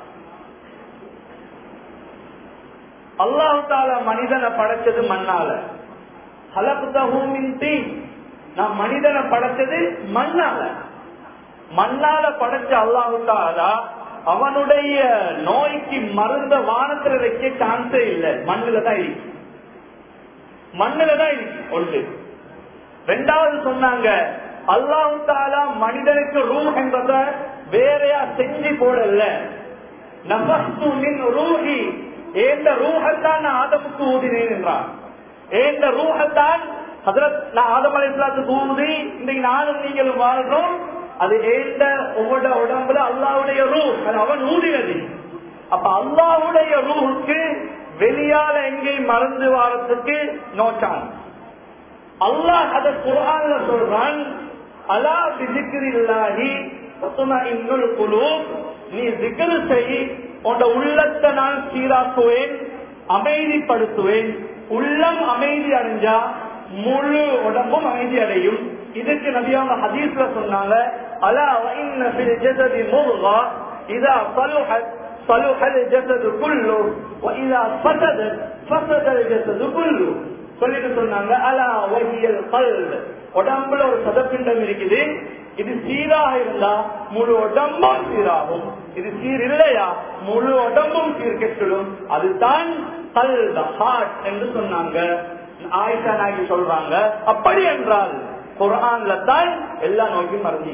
அல்லாஹு தாலா மனிதனை படைச்சது மண்ணால ஹலப்தஹூமின் தீ நான் மனிதனை படைச்சது மண்ணால மண்ணால படைச்ச அல்லாஹு தாலா அவனுடைய நோய்க்கு மருந்த வானத்துல வைக்க சான்ஸே இல்லை மண்ணுல தான் இருக்கு மண்ணுல தான் இருக்கு ஒன்று ரெண்டாவது சொன்னாங்க அல்லாஹு தாலா மனிதனுக்கு ரூஹ் என்பத வேறையா செஞ்சு போடல நபஸ்து மின் ரூஹி ஏந்த ரூஹத்தான் நான் ஆதமுக்கு ஊதினேன் என்றார் ஏந்த ரூஹத்தான் ஹதரத் நான் ஆதம் அலைஹிஸ்ஸலாத்துக்கு ஊதி இன்றைக்கு நானும் நீங்களும் வாழ்றோம் அது ஏந்த உங்களோட உடம்புல அல்லாவுடைய ரூ அது அவன் ஊதினது அப்ப அல்லாவுடைய ரூஹுக்கு வெளியால எங்கேயும் மறந்து வாரத்துக்கு நோ சான்ஸ் அல்லாஹ் அத குரான்ல சொல்றான் அலா பிசிக்கிரில்லாஹி இன்னொரு குழு நீ திகரு செய் உன் உள்ளத்தை நான் சீராக்குவேன் அமைதிப்படுத்துவேன் உள்ளம் அமைதி அடைஞ்சா முழு உடம்பும் அமைதி அடையும் இதுக்கு நபியாங்க ஹதீஸ்ல சொன்னாங்க அலா வைன்ன ஃபில் ஜஸதி முர்கா இதா صلحت صلح الجسد كله واذا فسدت فسد الجسد كله சொல்லிட்டு சொன்னாங்க அலா வகியல் கல் உடம்புல ஒரு சதப்பிண்டம் இருக்குது இது சீராக இருந்தா முழு உடம்பும் சீராகும் இது சீர் இல்லையா முழு உடம்பும் சீர் கெட்டுடும் அதுதான் கல் ஹார்ட் என்று சொன்னாங்க ஆயிஷா நாயகி சொல்றாங்க அப்படி என்றால் குரான்ல தான் எல்லா நோய்க்கும் மருந்தி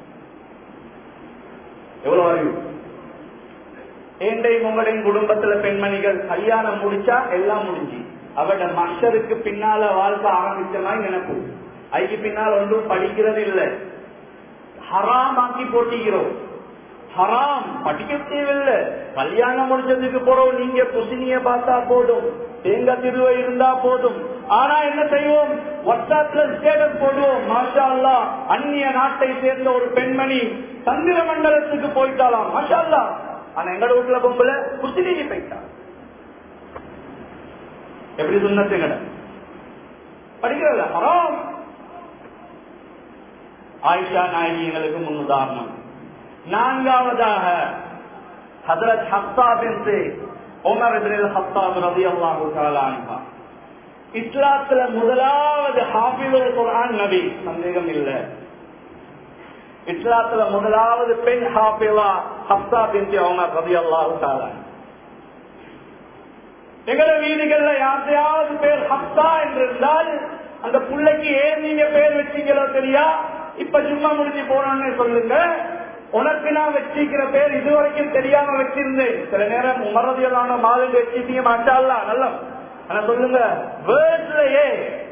எவ்வளவு அறிவு ஏண்டையும் உங்களுடைய குடும்பத்துல பெண்மணிகள் கல்யாணம் முடிச்சா எல்லாம் முடிஞ்சு அவட மஷருக்கு பின்னால வாழ்க்கை ஆரம்பிச்ச மாதிரி நினைப்பு அதுக்கு பின்னால் ஒன்றும் படிக்கிறது இல்லை ஹராம் ஆக்கி போட்டிக்கிறோம் ஹராம் படிக்க தேவையில்லை கல்யாணம் முடிச்சதுக்கு போறோம் நீங்க புசினிய பார்த்தா போதும் தேங்காய் திருவை இருந்தா போதும் ஆனா என்ன செய்வோம் வாட்ஸ்அப்ல ஸ்டேட்டஸ் போடுவோம் மாஷா அல்லா அந்நிய நாட்டை சேர்ந்த ஒரு பெண்மணி சந்திர மண்டலத்துக்கு போயிட்டாலாம் மாஷா அல்லா ஆனா எங்களோட வீட்டுல பொம்பளை புசினிக்கு போயிட்டா எப்படி சொன்னதுங்கட படிக்கிறத ஹராம் ஆயிஷா நாயகி எங்களுக்கு முன்னுதாரணம் நான்காவதாக ஹதரத் ஹப்சா பின்து உமர் இப்னில் ஹத்தாப் ரலியல்லாஹு தஆலா அன்ஹா இஸ்லாத்துல முதலாவது ஹாஃபிதுல் குர்ஆன் நபி சந்தேகம் இல்ல இஸ்லாத்துல முதலாவது பெண் ஹாஃபிலா ஹப்சா பின்து உமர் ரலியல்லாஹு தஆலா எங்கள வீடுகள்ல யார்த்தையாவது பேர் ஹப்சா என்று இருந்தால் அந்த பிள்ளைக்கு ஏன் நீங்க பேர் வச்சீங்களோ தெரியா இப்ப சும்மா முடிஞ்சு போனோன்னு சொல்லுங்க உனக்கு நான் வச்சிருக்கிற பேர் இதுவரைக்கும் தெரியாம வச்சிருந்தேன் சில நேரம் உமரதியலான மாதிரி வச்சிருக்கீங்க மாட்டாளா நல்ல ஆனா சொல்லுங்க வேர்ட்லயே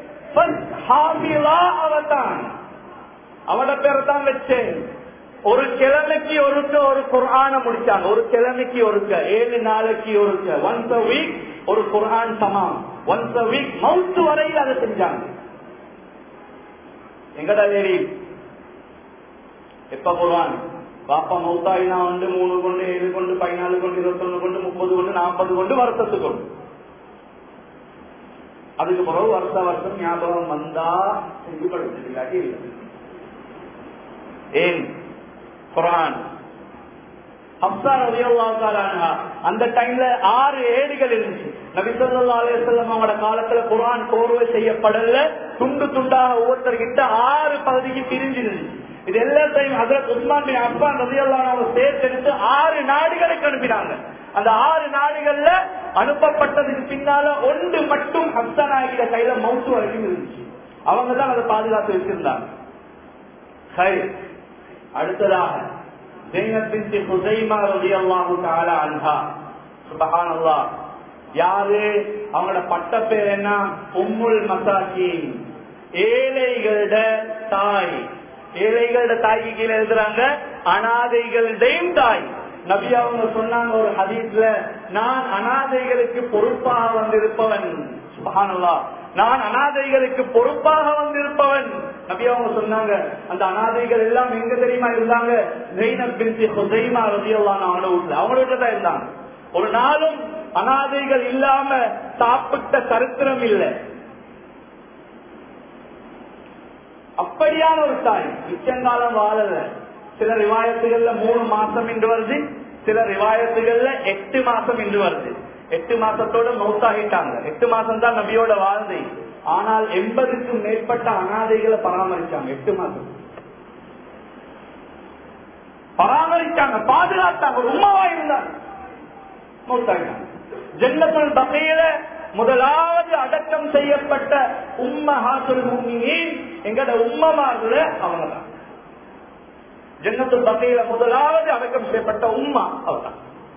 அவதான் அவட பேரை தான் வச்சேன் ஒரு கிழமைக்கு ஒருக்க ஒரு குர்ஆன முடிச்சாங்க ஒரு கிழமைக்கு ஒருக்க ஏழு நாளைக்கு ஒருக்க ஒன்ஸ் அ வீக் ஒரு குர்ஆன் சமாம் ஒன்ஸ் அ வீக் மவுத்து வரையில் அதை செஞ்சாங்க எங்கடா லேடி எப்ப குரான் பாப்பா மௌத்தாயினா வந்து மூணு கொண்டு ஏழு கொண்டு பதினாலு கொண்டு இருபத்தொன்னு கொண்டு முப்பது கொண்டு நாற்பது கொண்டு வருஷத்துக்கு கொண்டு அதுக்கு பிறகு வருஷ வருஷம் ஞாபகம் வந்தா செஞ்சு படிச்சது இல்லாட்டி இல்லை ஏன் குரான் அந்த டைம்ல ஆறு ஏடுகள் இருந்துச்சு நபிசல்லா அலிசல்லம் அவங்களோட காலத்துல குரான் கோர்வை செய்யப்படல துண்டு துண்டாக ஒவ்வொருத்தர்கிட்ட ஆறு பகுதிக்கு பிரிஞ்சிருந்துச்சு இது எல்லாத்தையும் ஹசரத் உஸ்மான் பின் அப்பான் ரதியல்லான சேர்த்தெடுத்து ஆறு நாடுகளுக்கு அனுப்பினாங்க அந்த ஆறு நாடுகள்ல அனுப்பப்பட்டதுக்கு பின்னால ஒன்று மட்டும் ஹப்சனாகிற கையில மவுத்து வரைக்கும் இருந்துச்சு அவங்க தான் அதை பாதுகாத்து வச்சிருந்தாங்க சரி அடுத்ததாக யாரு அவங்களோட பட்ட பேர் என்ன உம்முல் மசாக்கி ஏழைகளோட தாய் ஏழைகளோட தாய்க்கு கீழே எழுதுறாங்க அனாதைகளுடையும் தாய் நபி அவங்க சொன்னாங்க ஒரு ஹதீஸ்ல நான் அனாதைகளுக்கு பொறுப்பாக வந்திருப்பவன் சுபஹானல்லா நான் அனாதைகளுக்கு பொறுப்பாக வந்திருப்பவன் நபி அவங்க சொன்னாங்க அந்த அனாதைகள் எல்லாம் எங்க தெரியுமா இருந்தாங்க ஜெயினப் பின்சி ஹுசைமா ரதியல்லான அவங்களோட வீட்டுல அவங்களோட தான் இருந்தாங்க ஒரு நாளும் அனாதைகள் இல்லாம சாப்பிட்ட சரித்திரம் இல்லை அப்படியான ஒரு தாய் நிச்சயங்காலம் வாழல சில ரிவாயத்துகள்ல மூணு மாசம் என்று வருது சில ரிவாயத்துகள்ல எட்டு மாசம் என்று வருது எட்டு மாசத்தோட மௌத்தாகிட்டாங்க எட்டு மாசம் தான் நபியோட வாழ்ந்தை ஆனால் எண்பதுக்கும் மேற்பட்ட அனாதைகளை பராமரிச்சாங்க எட்டு மாசம் பராமரிச்சாங்க பாதுகாத்தாங்க ஒரு உமாவா இருந்தாங்க மௌத்தாகிட்டாங்க ஜென்னத்துல் பகையில முதலாவது அடக்கம் செய்யப்பட்ட உம்ம ஹாசுல் முன்னியின் எங்கட உம்மமார்ல அவங்க தான் ஜன்னத்துல் பகையில முதலாவது அடக்கம் செய்யப்பட்ட உம்மா அவர்தான்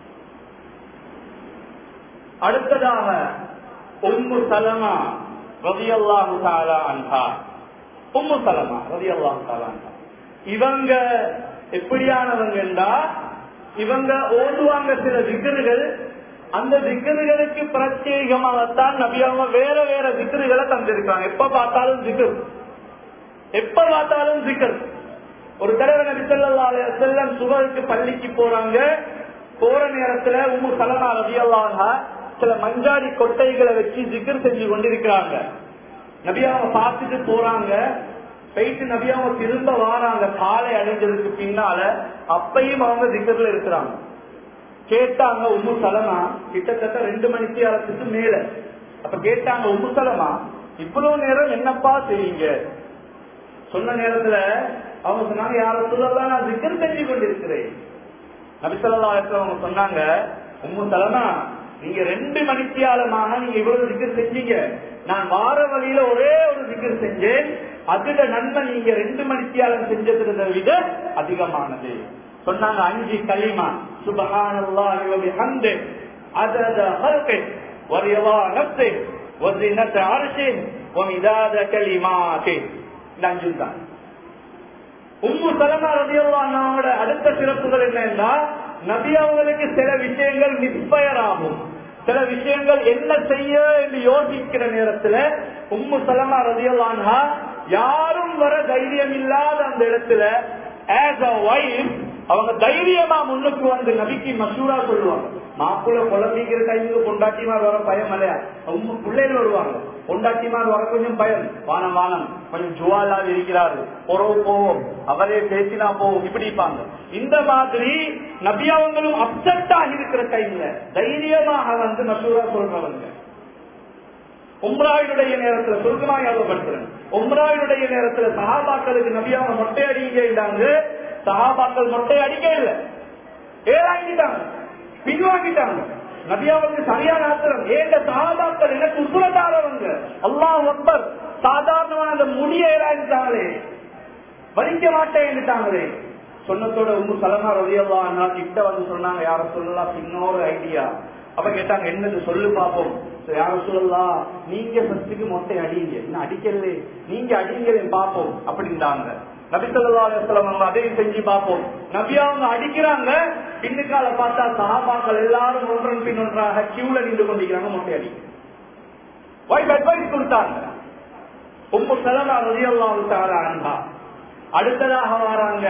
அடுத்ததாக உம்மு சலமா ரவி அல்லாஹு அன்ஹா உம்மு சலமா ரவி அல்லாஹு அன்ஹா இவங்க எப்படியானவங்கண்டா இவங்க ஓதுவாங்க சில திகர்கள் அந்த திக்கர்களுக்கு பிரத்யேகமாகத்தான் நபி அவங்க வேற வேற திக்கர்களை தந்திருக்காங்க எப்ப பார்த்தாலும் திக்கர் எப்ப பார்த்தாலும் திக்கர் ஒரு தடவை நபி சொல்லா செல்லம் சுகருக்கு பள்ளிக்கு போறாங்க போற நேரத்துல உம்மு சலமா ரபியல்லாக சில மஞ்சாடி கொட்டைகளை வச்சு திக்கர் செஞ்சு கொண்டிருக்கிறாங்க நபியாவை பார்த்துட்டு போறாங்க போயிட்டு நபியாவை திரும்ப வாராங்க காலை அடைஞ்சதுக்கு பின்னால அப்பையும் அவங்க திக்கர்ல இருக்கிறாங்க கேட்டாங்க உம்மு சலமா கிட்டத்தட்ட ரெண்டு மணிக்கு அரசுக்கு மேல அப்ப கேட்டாங்க உம்மு சலமா இவ்வளவு நேரம் என்னப்பா செய்யுங்க சொன்ன நேரத்துல அவங்க சொன்னாங்க யார சொல்லலாம் நான் திக்கர் செஞ்சு கொண்டிருக்கிறேன் நபிசல்லா அவங்க சொன்னாங்க உம்மு சலமா நீங்க ரெண்டு மணித்தியாலமாக நீங்க இவ்வளவு திக்கர் செஞ்சீங்க நான் வார வழியில ஒரே ஒரு திக்கர் செஞ்சேன் அதுல நன்மை நீங்க ரெண்டு மணித்தியாலம் செஞ்சதை விட அதிகமானது சொன்னாங்க அஞ்சு களிமா சுபஹானல்லாஹி வ பிஹம்தி அதத ஹல்கி வ ரிதா நஃப்ஸி வ ஸினத அர்ஷி வ மிதாத கலிமாத்தி அஞ்சு தான் உம்மு சலமா ரலியல்லாஹு அன்ஹாவோட அடுத்த சிறப்புகள் என்னன்னா நபி அவங்களுக்கு சில விஷயங்கள் மிஸ்பயர் ஆகும் சில விஷயங்கள் என்ன செய்ய என்று யோசிக்கிற நேரத்துல உம்மு சலமா ரலியல்லாஹு யாரும் வர தைரியம் இல்லாத அந்த இடத்துல ஆஸ் அ வைஃப் அவங்க தைரியமா முன்னுக்கு வந்து நபிக்கு மசூரா சொல்லுவாங்க மாப்பிள்ள குழந்தைங்கிற டைமுக்கு பொண்டாட்டிமார் வர பயம் இல்லையா உங்க பிள்ளைகள் வருவாங்க பொண்டாட்டிமார் வர கொஞ்சம் பயம் வானம் வானம் கொஞ்சம் ஜுவாலா இருக்கிறாரு பொறவு போவோம் அவரே பேசினா போவோம் இப்படிப்பாங்க இந்த மாதிரி நபி அவங்களும் அப்செட் ஆகி இருக்கிற டைம்ல தைரியமாக வந்து மசூரா சொல்றவங்க உம்ராவினுடைய நேரத்துல சுருக்கமா ஞாபகப்படுத்துறேன் உம்ராவினுடைய நேரத்துல சகாபாக்களுக்கு நபியாவை மொட்டை அடிங்கிறாங்க சகாபாக்கள் மொட்டை அடிக்க இல்ல ஏழாங்கிட்டாங்க பின்வாங்கிட்டாங்க நபியாவுக்கு சரியான ஆத்திரம் ஏண்ட சகாபாக்கள் எனக்கு உசுரதாரவங்க அல்லாஹ் அக்பர் சாதாரணமான அந்த முடிய ஏழாங்கிட்டாங்களே வலிக்க மாட்டேன்னுட்டாங்களே சொன்னதோட உங்க சலமா ரவியல்லா கிட்ட வந்து சொன்னாங்க யார சொல்லலாம் இன்னொரு ஐடியா அப்ப கேட்டாங்க என்னது சொல்லு பாப்போம் யார சொல்லலாம் நீங்க ஃபர்ஸ்டுக்கு மொட்டை அடிங்க என்ன அடிக்கல நீங்க அடிங்களேன் பாப்போம் அப்படின்றாங்க நபிசல்லாம் அதையும் செஞ்சு பார்ப்போம் நபி அவங்க அடிக்கிறாங்க பின்னுக்கால பார்த்தா சகாபாக்கள் எல்லாரும் ஒன்றன் பின் ஒன்றாக கியூல நின்று கொண்டிருக்கிறாங்க மொட்டை அடி வைஃப் அட்வைஸ் கொடுத்தாங்க உம்மு சலமா ரதியல்லாஹு தஆலா அன்ஹா அடுத்ததாக வராங்க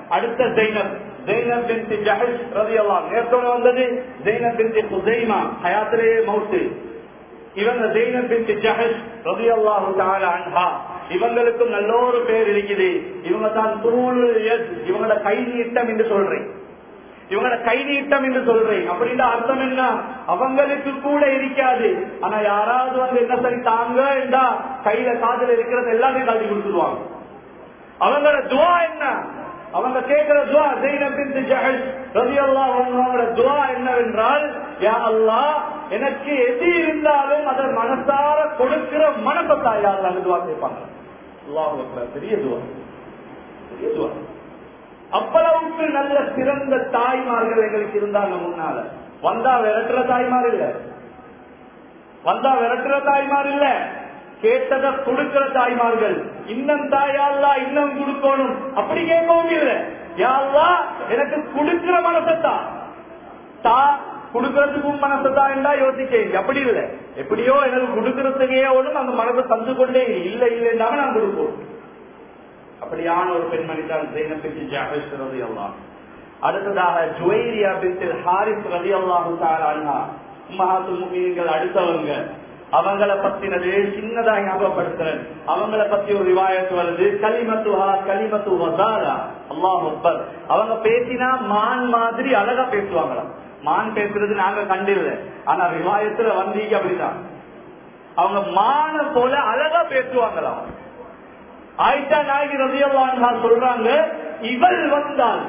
அடுத்த ஜெய்னப் ஜெய்னப் பின் ஜஹஷ் ரலியல்லாஹு நேரத்தோட வந்தது ஜெய்னப் பின் குதைமா ஹயாத்திலே மௌத்து இவங்க ஜெய்னப் பின் ஜஹஷ் ரலியல்லாஹு தஆலா அன்ஹா இவங்களுக்கும் நல்ல ஒரு பேர் இருக்குது இவங்க தான் தூள் இவங்களோட கை நீட்டம் என்று சொல்றேன் இவங்களோட கை நீட்டம் என்று சொல்றேன் அப்படின்ற அர்த்தம் என்ன அவங்களுக்கு கூட இருக்காது ஆனா யாராவது வந்து என்ன சரி தாங்க என்றா கையில காதுல இருக்கிறது எல்லாத்தையும் காட்டி கொடுத்துருவாங்க அவங்களோட துவா என்ன அவங்க கேட்கிற துவா ஜெயினபின் ஜஹல் ரலியல்லாஹு அன்ஹு அவங்களோட துவா என்னவென்றால் யா அல்லாஹ் எனக்கு எது இருந்தாலும் அதை மனசார கொடுக்கிற மனசத்தா யா அல்லாஹ் துவா கேட்பாங்க அல்லாஹ் அக்பர் பெரிய துவா பெரிய துவா அவ்வளவுக்கு நல்ல சிறந்த தாய்மார்கள் எங்களுக்கு இருந்தாங்க முன்னால வந்தா விரட்டுற தாய்மார் இல்ல வந்தா விரட்டுற தாய்மார் இல்ல கேட்டதை கொடுக்கிற தாய்மார்கள் இன்னும் தாயாள்லா இன்னும் கொடுக்கணும் அப்படி கேட்கவும் இல்ல யாழ்லா எனக்கு கொடுக்கிற மனசத்தா தா கொடுக்கறதுக்கும் மனசத்தா என்றா யோசிக்க அப்படி இல்ல எப்படியோ எனக்கு கொடுக்கறதுக்கே ஒண்ணும் அந்த மனசை தந்து கொண்டே இல்ல இல்லைன்னாம நான் கொடுப்போம் அப்படியான ஒரு பெண்மணி தான் ஜெயினபின் ஜாஹிஸ் ரதி அல்லாஹ் அடுத்ததாக ஜுவைரியா பின் ஹாரிஸ் ரதி அல்லாஹு தாலா உம்மஹாத்துல் முஃமினீன்கள் அடுத்தவங்க அவங்கள பத்தினது சின்னதா ஞாபகப்படுத்துறேன் அவங்கள பத்தி ஒரு ரிவாயத்து வருது கலிமத்துஹா கலிமத்து வசாரா அல்லாஹ் அக்பர் அவங்க பேசினா மான் மாதிரி அழகா பேசுவாங்களாம் மான் பேசுறது நாங்க கண்டில்ல ஆனா ரிவாயத்துல வந்தீங்க அப்படிதான் அவங்க மான போல அழகா பேசுவாங்களாம் ஆயிஷா நாயகி ரதியல்லான்ஹா சொல்றாங்க இவள் வந்தால்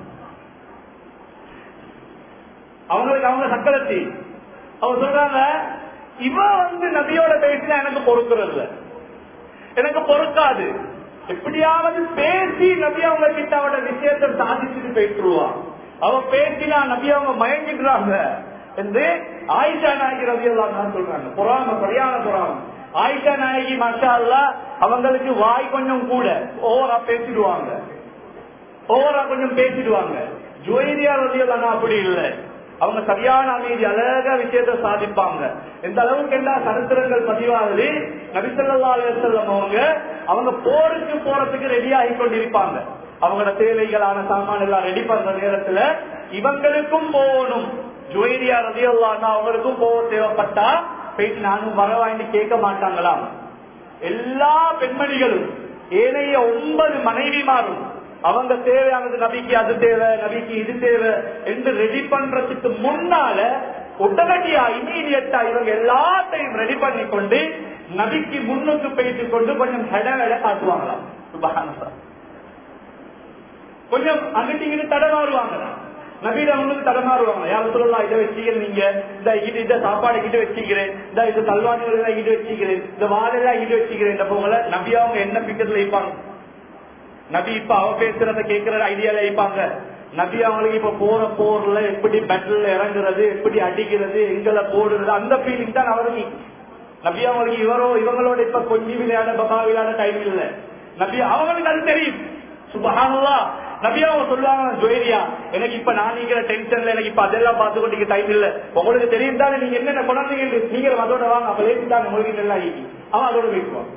அவங்களுக்கு அவங்க சக்கரத்தி அவங்க சொல்றாங்க இவ வந்து நபியோட பேசினா எனக்கு பொறுக்கிறது இல்ல எனக்கு பொறுக்காது எப்படியாவது பேசி நபி அவங்க கிட்ட அவட விஷயத்தை சாதிச்சுட்டு போயிட்டுருவா அவ பேசினா நபி அவங்க மயங்கிடுறாங்க என்று ஆயிஷா நாயகி ரதியல்லான் சொல்றாங்க பொறாம சரியான பொறாம ஆயிஷா நாயகி மாஷா அல்லா அவங்களுக்கு வாய் கொஞ்சம் கூட ஓவரா பேசிடுவாங்க ஓவரா கொஞ்சம் பேசிடுவாங்க ஜோயிரியா ரதியல்லான் அப்படி இல்லை அவங்க சரியான அமைதி அழகா விஷயத்த சாதிப்பாங்க எந்த அளவுக்கு எல்லா சரித்திரங்கள் பதிவாகுது நபிசல்லா அலுவலம் அவங்க அவங்க போருக்கு போறதுக்கு ரெடி ஆகி கொண்டிருப்பாங்க அவங்களோட தேவைகளான சாமான் எல்லாம் ரெடி பண்ற நேரத்துல இவங்களுக்கும் போகணும் ஜுவைரியா ரதியல்லான்னா அவங்களுக்கும் போக தேவைப்பட்டா போயிட்டு நானும் வரவாயின்னு கேட்க மாட்டாங்களாம் எல்லா பெண்மணிகளும் ஏனைய ஒன்பது மனைவிமாரும் அவங்க தேவையானது நபிக்கு அது தேவை நபிக்கு இது தேவை என்று ரெடி பண்றதுக்கு முன்னால உடனடியா இமீடியட்டா இவங்க எல்லாத்தையும் ரெடி பண்ணி கொண்டு நபிக்கு முன்னுக்கு போயிட்டு கொண்டு கொஞ்சம் ஹெட ஹெட காட்டுவாங்களாம் சுபஹானல்லாஹ். கொஞ்சம் அங்கிட்டு இங்கிட்டு தடமாறுவாங்க நபீட அவங்களுக்கு தடமாறுவாங்க யாரும் சொல்லலாம் இதை வச்சுக்கிறேன் நீங்க இந்த இது இந்த சாப்பாடு கிட்ட வச்சுக்கிறேன் இந்த இது தல்வாணிகள் எல்லாம் இது வச்சுக்கிறேன் இந்த வாழெல்லாம் இது வச்சுக்கிறேன் இந்த போகல நபி அவங்க என்ன பிக்கத்துல வைப்பாங்க நபி இப்ப அவ பேசுறத கேட்கிற ஐடியால வைப்பாங்க நபி அவங்களுக்கு இப்ப போற போர்ல எப்படி பெட்ல இறங்குறது எப்படி அடிக்கிறது எங்களை போடுறது அந்த ஃபீலிங் தான் அவருக்கு நபி அவங்களுக்கு இவரோ இவங்களோட இப்ப கொஞ்சம் விளையாட பபா விளையாட டைம் இல்ல நபி அவங்களுக்கு அது தெரியும் சுபஹானல்லா நபி அவங்க சொல்லுவாங்க ஜோயிரியா எனக்கு இப்ப நான் நீங்கிற டென்ஷன்ல எனக்கு இப்ப அதெல்லாம் பார்த்து கொண்டு டைம் இல்ல உங்களுக்கு தெரியும் தானே நீங்க என்னென்ன கொண்டாந்தீங்க நீங்க அதோட வாங்க அப்ப லேட்டு தாங்க உங்களுக்கு எல்லாம் ஆகி அவன் அதோட பேசுவான்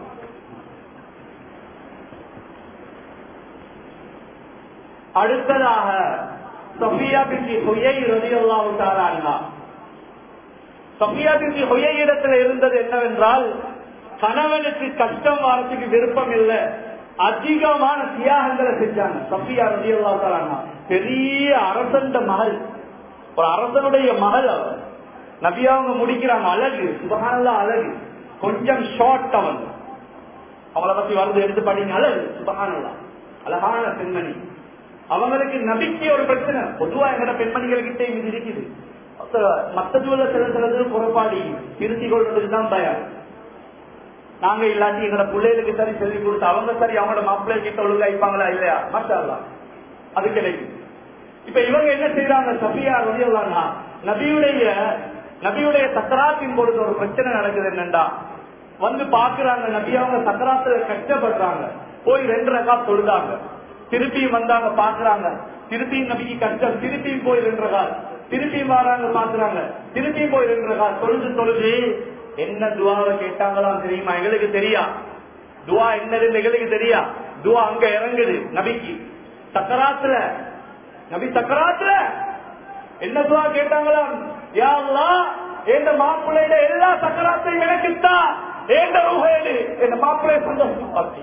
அடுத்ததாக சஃபியா பிந்தி ஹொய்யை ரதியல்லாஹு தாரா சஃபியா பிந்தி ஹொய்யை இடத்துல இருந்தது என்னவென்றால் கணவனுக்கு கஷ்டம் வரத்துக்கு விருப்பம் இல்லை அதிகமான தியாகங்களை செஞ்சாங்க சஃபியா ரதியல்லா தாரா பெரிய அரசண்ட மகள் ஒரு அரசனுடைய மகள் அவர் நபி அவங்க முடிக்கிறாங்க அழகு சுபகானல்லா அழகு கொஞ்சம் ஷார்ட் அவன் அவளை பத்தி வந்து எடுத்து படிங்க அழகு சுபகானல்லா அழகான பெண்மணி அவங்களுக்கு நம்பிக்கை ஒரு பிரச்சனை பொதுவா எங்கட பெண்மணிகள் கிட்ட இது இருக்குது மத்ததுல சில சிலது புறப்பாடி திருத்தி கொள்றதுக்கு தான் தயார் நாங்க இல்லாட்டி எங்களோட பிள்ளைகளுக்கு சரி சொல்லி கொடுத்து அவங்க சரி அவங்களோட மாப்பிள்ளை கிட்ட ஒழுங்கா வைப்பாங்களா இல்லையா மாஷா அது கிடைக்கும் இப்ப இவங்க என்ன செய்யறாங்க சபியா ரதியல்லான்னா நபியுடைய நபியுடைய சக்கராத்தின் பொழுது ஒரு பிரச்சனை நடக்குது என்னண்டா வந்து பாக்குறாங்க நபி அவங்க சக்கராத்துல கஷ்டப்படுறாங்க போய் ரெண்டு ரகா தொழுதாங்க திருப்பியும் வந்தாங்க பாக்குறாங்க திருப்பியும் நபிக்கு கஷ்டம் திருப்பியும் போய் ரெண்டு ரகா திருப்பியும் வராங்க பாக்குறாங்க திருப்பியும் போய் ரெண்டு ரகா தொழுது தொழுது என்ன துவாவை கேட்டாங்களாம் தெரியுமா எங்களுக்கு தெரியா துவா என்னதுன்னு எங்களுக்கு தெரியா துவா அங்க இறங்குது நபிக்கு சக்கராத்துல நபி சக்கராத்துல என்ன துவா கேட்டாங்களாம் யா அல்லாஹ் எந்த மாப்பிள்ளையில எல்லா சக்கராத்தையும் எனக்குத்தா ஏண்ட ரூபாயிடு என் மாப்பிள்ளைய சந்தோஷமா பார்த்தி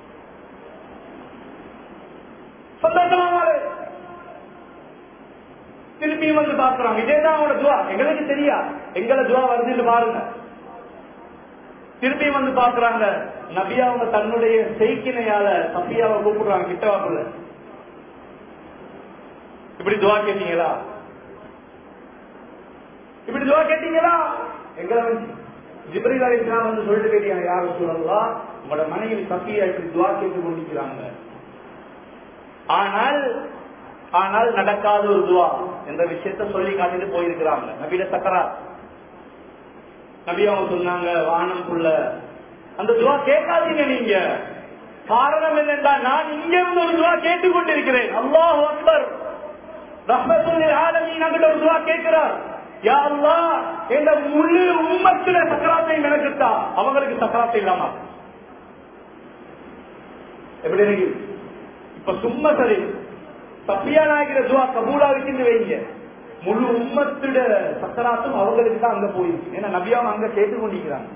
சந்தோஷமா மாறு. திருப்பியும் வந்து பாக்குறாங்க இதேதான் அவங்களோட துவா எங்களுக்கு தெரியா எங்களை துவா வருதுன்னு பாருங்க திருப்பியும் வந்து பாக்குறாங்க நபியா அவங்க தன்னுடைய செய்கினையால சபியாவை கூப்பிடுறாங்க கிட்ட வாக்குல இப்படி துவா கேட்டீங்களா இப்படி துவா கேட்டீங்களா எங்களை வந்து ஜிப்ரீல் அலி இஸ்லாம் வந்து சொல்லிட்டு கேட்டீங்க யார் சொல்லலாம் உங்களோட மனைவி சபியா இப்படி துவா கேட்டு கொண்டிருக்கிறாங்க ஆனால் ஆனால் நடக்காத ஒரு துவா என்ற விஷயத்த சொல்லி காட்டிட்டு போயிருக்கிறாங்க நபியில சக்கரா நபி அவங்க சொன்னாங்க வானம்குள்ள அந்த துவா கேட்காதீங்க நீங்க காரணம் என்னென்றா நான் இங்க இருந்து ஒரு துவா கேட்டுக் கொண்டிருக்கிறேன் அல்லாஹ் அக்பர் ரஹ்மத்துல் ஆலமீன் அங்கிட்ட ஒரு துவா கேட்கிறார் யா அல்லாஹ் இந்த முழு உம்மத்தில சக்கராத்தை எனக்குத்தா அவங்களுக்கு சக்கராத்தை இல்லாம எப்படி இருக்கு இப்ப சும்மா சரி சப்பியா நாயகிற துவா கபூலா வச்சுட்டு வைங்க முழு உம்மத்திட சக்கராத்தும் அவங்களுக்கு தான் அங்க போயிருக்கு ஏன்னா நபியாவும் அங்க கேட்டு கொண்டிருக்கிறாங்க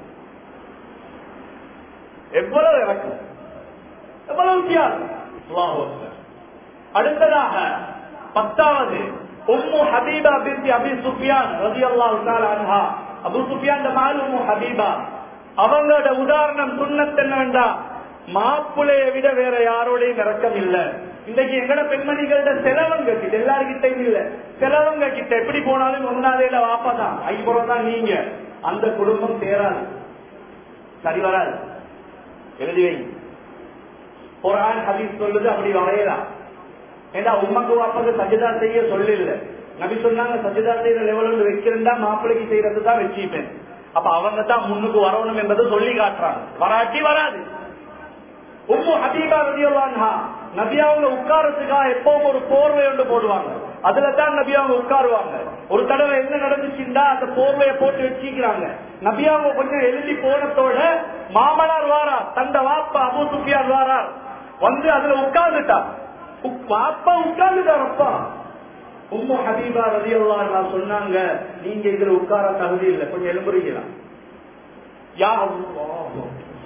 எவ்வளவு இறக்கம் எவ்வளவு வித்தியாசம் அல்லாஹ் அக்பர். அடுத்ததாக பத்தாவது உம்மு ஹபீபா பின்தி அபி சுஃபியான் ரலியல்லாஹு தஆலா அன்ஹா அபூ சுஃபியான் மகள் உம்மு ஹபீபா அவங்களோட உதாரணம் சுன்னத் என்னவென்றா மாப்பிளைய விட வேற யாரோடையும் இறக்கம் இல்ல இன்னைக்கு எங்கட பெண்மணிகளோட செலவங்க கிட்ட எல்லாருக்கிட்டையும் இல்ல செலவங்க கிட்ட எப்படி போனாலும் ஒன்னாலேல வாப்பா தான் ஐம்பது தான் நீங்க அந்த குடும்பம் சேராது சரி வராது எழுதி வைங்க குரான் ஹதீஸ் சொல்லுது அப்படி வரையலாம் ஏன்னா உமக்கு வாப்பது சஜிதா செய்ய சொல்லல நபி சொன்னாங்க சஜிதா செய்யற லெவலில் வைக்கிறதா மாப்பிள்ளைக்கு செய்யறது தான் வச்சுப்பேன் அப்ப அவங்க தான் முன்னுக்கு வரணும் என்பதை சொல்லி காட்டுறாங்க வராட்டி வராது உம்மு ஹபீபா ரதியுல்லான்ஹா நபி அவங்க உட்காரத்துக்காக எப்பவும் ஒரு போர்வை ஒன்று போடுவாங்க அதுல தான் நபி அவங்க உட்காருவாங்க ஒரு தடவை என்ன நடந்துச்சுன்னா அந்த போர்வையை போட்டு வச்சுக்கிறாங்க நபி அவங்க கொஞ்சம் எழுதி போனதோட மாமனார் வாரா தந்த வாப்பா அபு சுஃபியார் வாரார் வந்து அதுல உட்கார்ந்துட்டா உக்- வாப்பா உட்கார்ந்துட்டார் அப்பா உம்மு ஹபீபா ரதியுல்லான்ஹா சொன்னாங்க நீங்க இதுல உட்கார தகுதி இல்லை கொஞ்சம் எழும்புறீங்களா யா அல்லாஹ்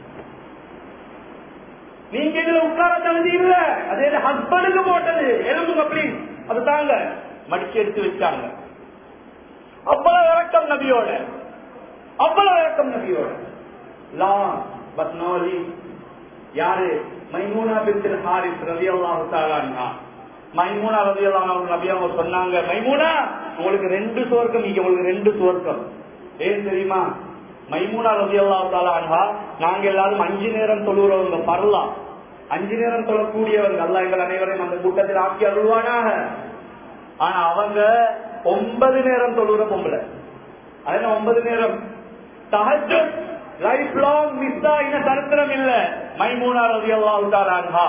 நீங்க இதுல உட்கார தகுதி இல்ல அதே ஹஸ்பண்டுக்கு போட்டது எலும்புங்க ப்ளீஸ் அது தாங்க மடிச்சு எடுத்து வச்சாங்க அவ்வளவு இறக்கம் நபியோட அவ்வளவு இறக்கம் நபியோட லா பட் நோலி யாரு மைமூனா பின் ஹாரிஸ் ரவி அல்லாஹு தாலான்னா மைமூனா ரவி அல்லாஹ் நபி அவங்க சொன்னாங்க மைமூனா உங்களுக்கு ரெண்டு சுவர்க்கம் நீங்க உங்களுக்கு ரெண்டு சுவர்க்கம் ஏன் தெரியுமா மைமூனா ரவி அல்லாஹு தாலான்ஹா நாங்க எல்லாரும் அஞ்சு நேரம் தொழுகிறவங்க பரலாம் அஞ்சு நேரம் தொழக்கூடியவங்க அல்லா எங்கள் அனைவரையும் அந்த கூட்டத்தில் ஆக்கி அருள்வானாக ஆனா அவங்க ஒன்பது நேரம் தொழுகிற பொம்பளை அதனால ஒன்பது நேரம் தஹஜ் லைஃப் லாங் மிஸ் ஆகின சரித்திரம் இல்ல மைமூனா ரவி அல்லாஹா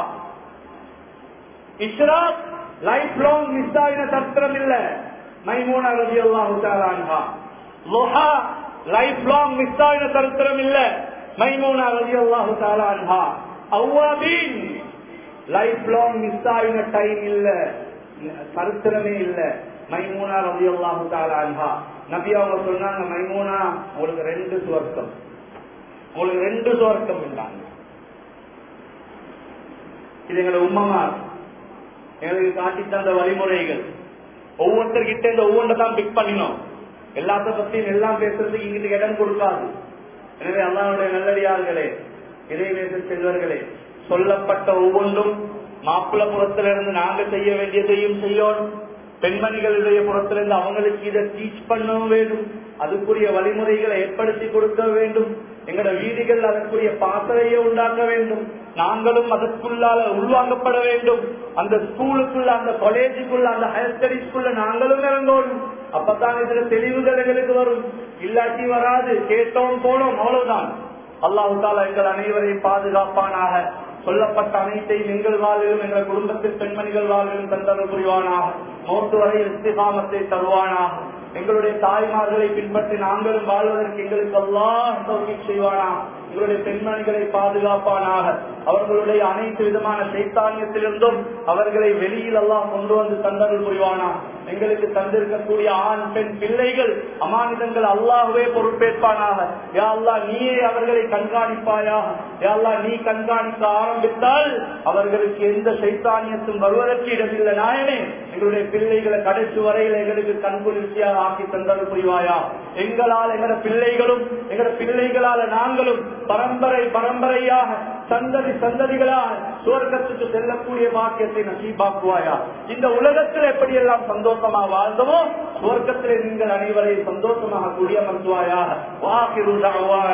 இஸ்ராக் லைஃப் லாங் மிஸ் ஆகின சரித்திரம் இல்ல மைமூனா ரவி அல்லாஹா லோஹா லைஃப் லாங் மிஸ் ஆகின சரித்திரம் இல்ல மைமூனா ரவி அல்லாஹு அவ்வாபீன் லைஃப் லாங் மிஸ் ஆகின டைம் இல்ல சரித்திரமே இல்ல மைமூனா ரவி அல்லாஹு தாலான்ஹா நபி அவங்க சொன்னாங்க மைமூனா உங்களுக்கு ரெண்டு சுவர்க்கம் உங்களுக்கு ரெண்டு சுவர்க்கம் இருந்தாங்க இது எங்களை உம்மமார் எங்களுக்கு காட்டி தந்த வழிமுறைகள் ஒவ்வொருத்தர்கிட்ட இந்த ஒவ்வொன்றை தான் பிக் பண்ணினோம் எல்லாத்த பத்தியும் எல்லாம் பேசுறதுக்கு இங்கிட்டு இடம் கொடுக்காது எனவே அல்லாவுடைய நல்லடியார்களே இறைவேச செல்வர்களே சொல்லப்பட்ட ஒவ்வொன்றும் மாப்பிள்ள புறத்திலிருந்து நாங்க செய்ய வேண்டியதையும் செய்யணும் பெண்மணிகளுடைய புறத்திலிருந்து அவங்களுக்கு இதை டீச் பண்ணவும் வேண்டும் அதுக்குரிய வழிமுறைகளை ஏற்படுத்தி கொடுக்க வேண்டும் எங்களோட வீடுகள் அதற்குரிய பாசறையை உண்டாக்க வேண்டும் நாங்களும் அதற்குள்ளால உள்வாங்கப்பட வேண்டும் அந்த ஸ்கூலுக்குள்ள அந்த காலேஜுக்குள்ள அந்த ஹையர் ஸ்டடிஸ்க்குள்ள நாங்களும் இறங்கணும் அப்பதான் இதுல தெளிவுகள் எங்களுக்கு வரும் இல்லாட்டி வராது கேட்டோம் போனோம் அவ்வளவுதான் அல்லாஹு தாலா எங்கள் அனைவரையும் பாதுகாப்பானாக சொல்லப்பட்ட அனைத்தையும் எங்கள் வாழ்விலும் எங்கள் குடும்பத்தில் பெண்மணிகள் வாழ்விலும் தந்தர புரிவானாக மோட்டு வரை இஸ்திகாமத்தை தருவானாக எங்களுடைய தாய்மார்களை பின்பற்றி நாங்களும் வாழ்வதற்கு எங்களுக்கு எல்லாம் சௌகி செய்வானா எங்களுடைய பெண்மணிகளை பாதுகாப்பானாக அவர்களுடைய அனைத்து விதமான சைத்தானியத்திலிருந்தும் அவர்களை வெளியில் எல்லாம் கொண்டு வந்து தந்தர்கள் புரிவானா எங்களுக்கு தந்திருக்கக்கூடிய ஆண் பெண் பிள்ளைகள் அமானிதங்கள் அல்லாஹ்வே பொறுப்பேற்பானாக யா அல்லாஹ் நீயே அவர்களை கண்காணிப்பாயாக யா அல்லாஹ் நீ கண்காணிக்க ஆரம்பித்தால் அவர்களுக்கு எந்த சைத்தானியத்தும் வருவதற்கு இடமில்லை நாயனே எங்களுடைய பிள்ளைகளை கடைசி வரையில் எங்களுக்கு கண்குளிர்ச்சியாக ஆக்கி தந்தல் புரிவாயா எங்களால் எங்கட பிள்ளைகளும் எங்கட பிள்ளைகளால நாங்களும் பரம்பரை பரம்பரையாக சந்ததி சந்ததிகளாக சுவர்க்கத்துக்கு செல்லக்கூடிய பாக்கியத்தை நசீபாக்குவாயா இந்த உலகத்தில் எப்படியெல்லாம் சந்தோஷமா வாழ்ந்தோமோ சுவர்க்கத்திலே நீங்கள் அனைவரையும் சந்தோஷமாக குடியமர்த்துவாயா வாக்கிரு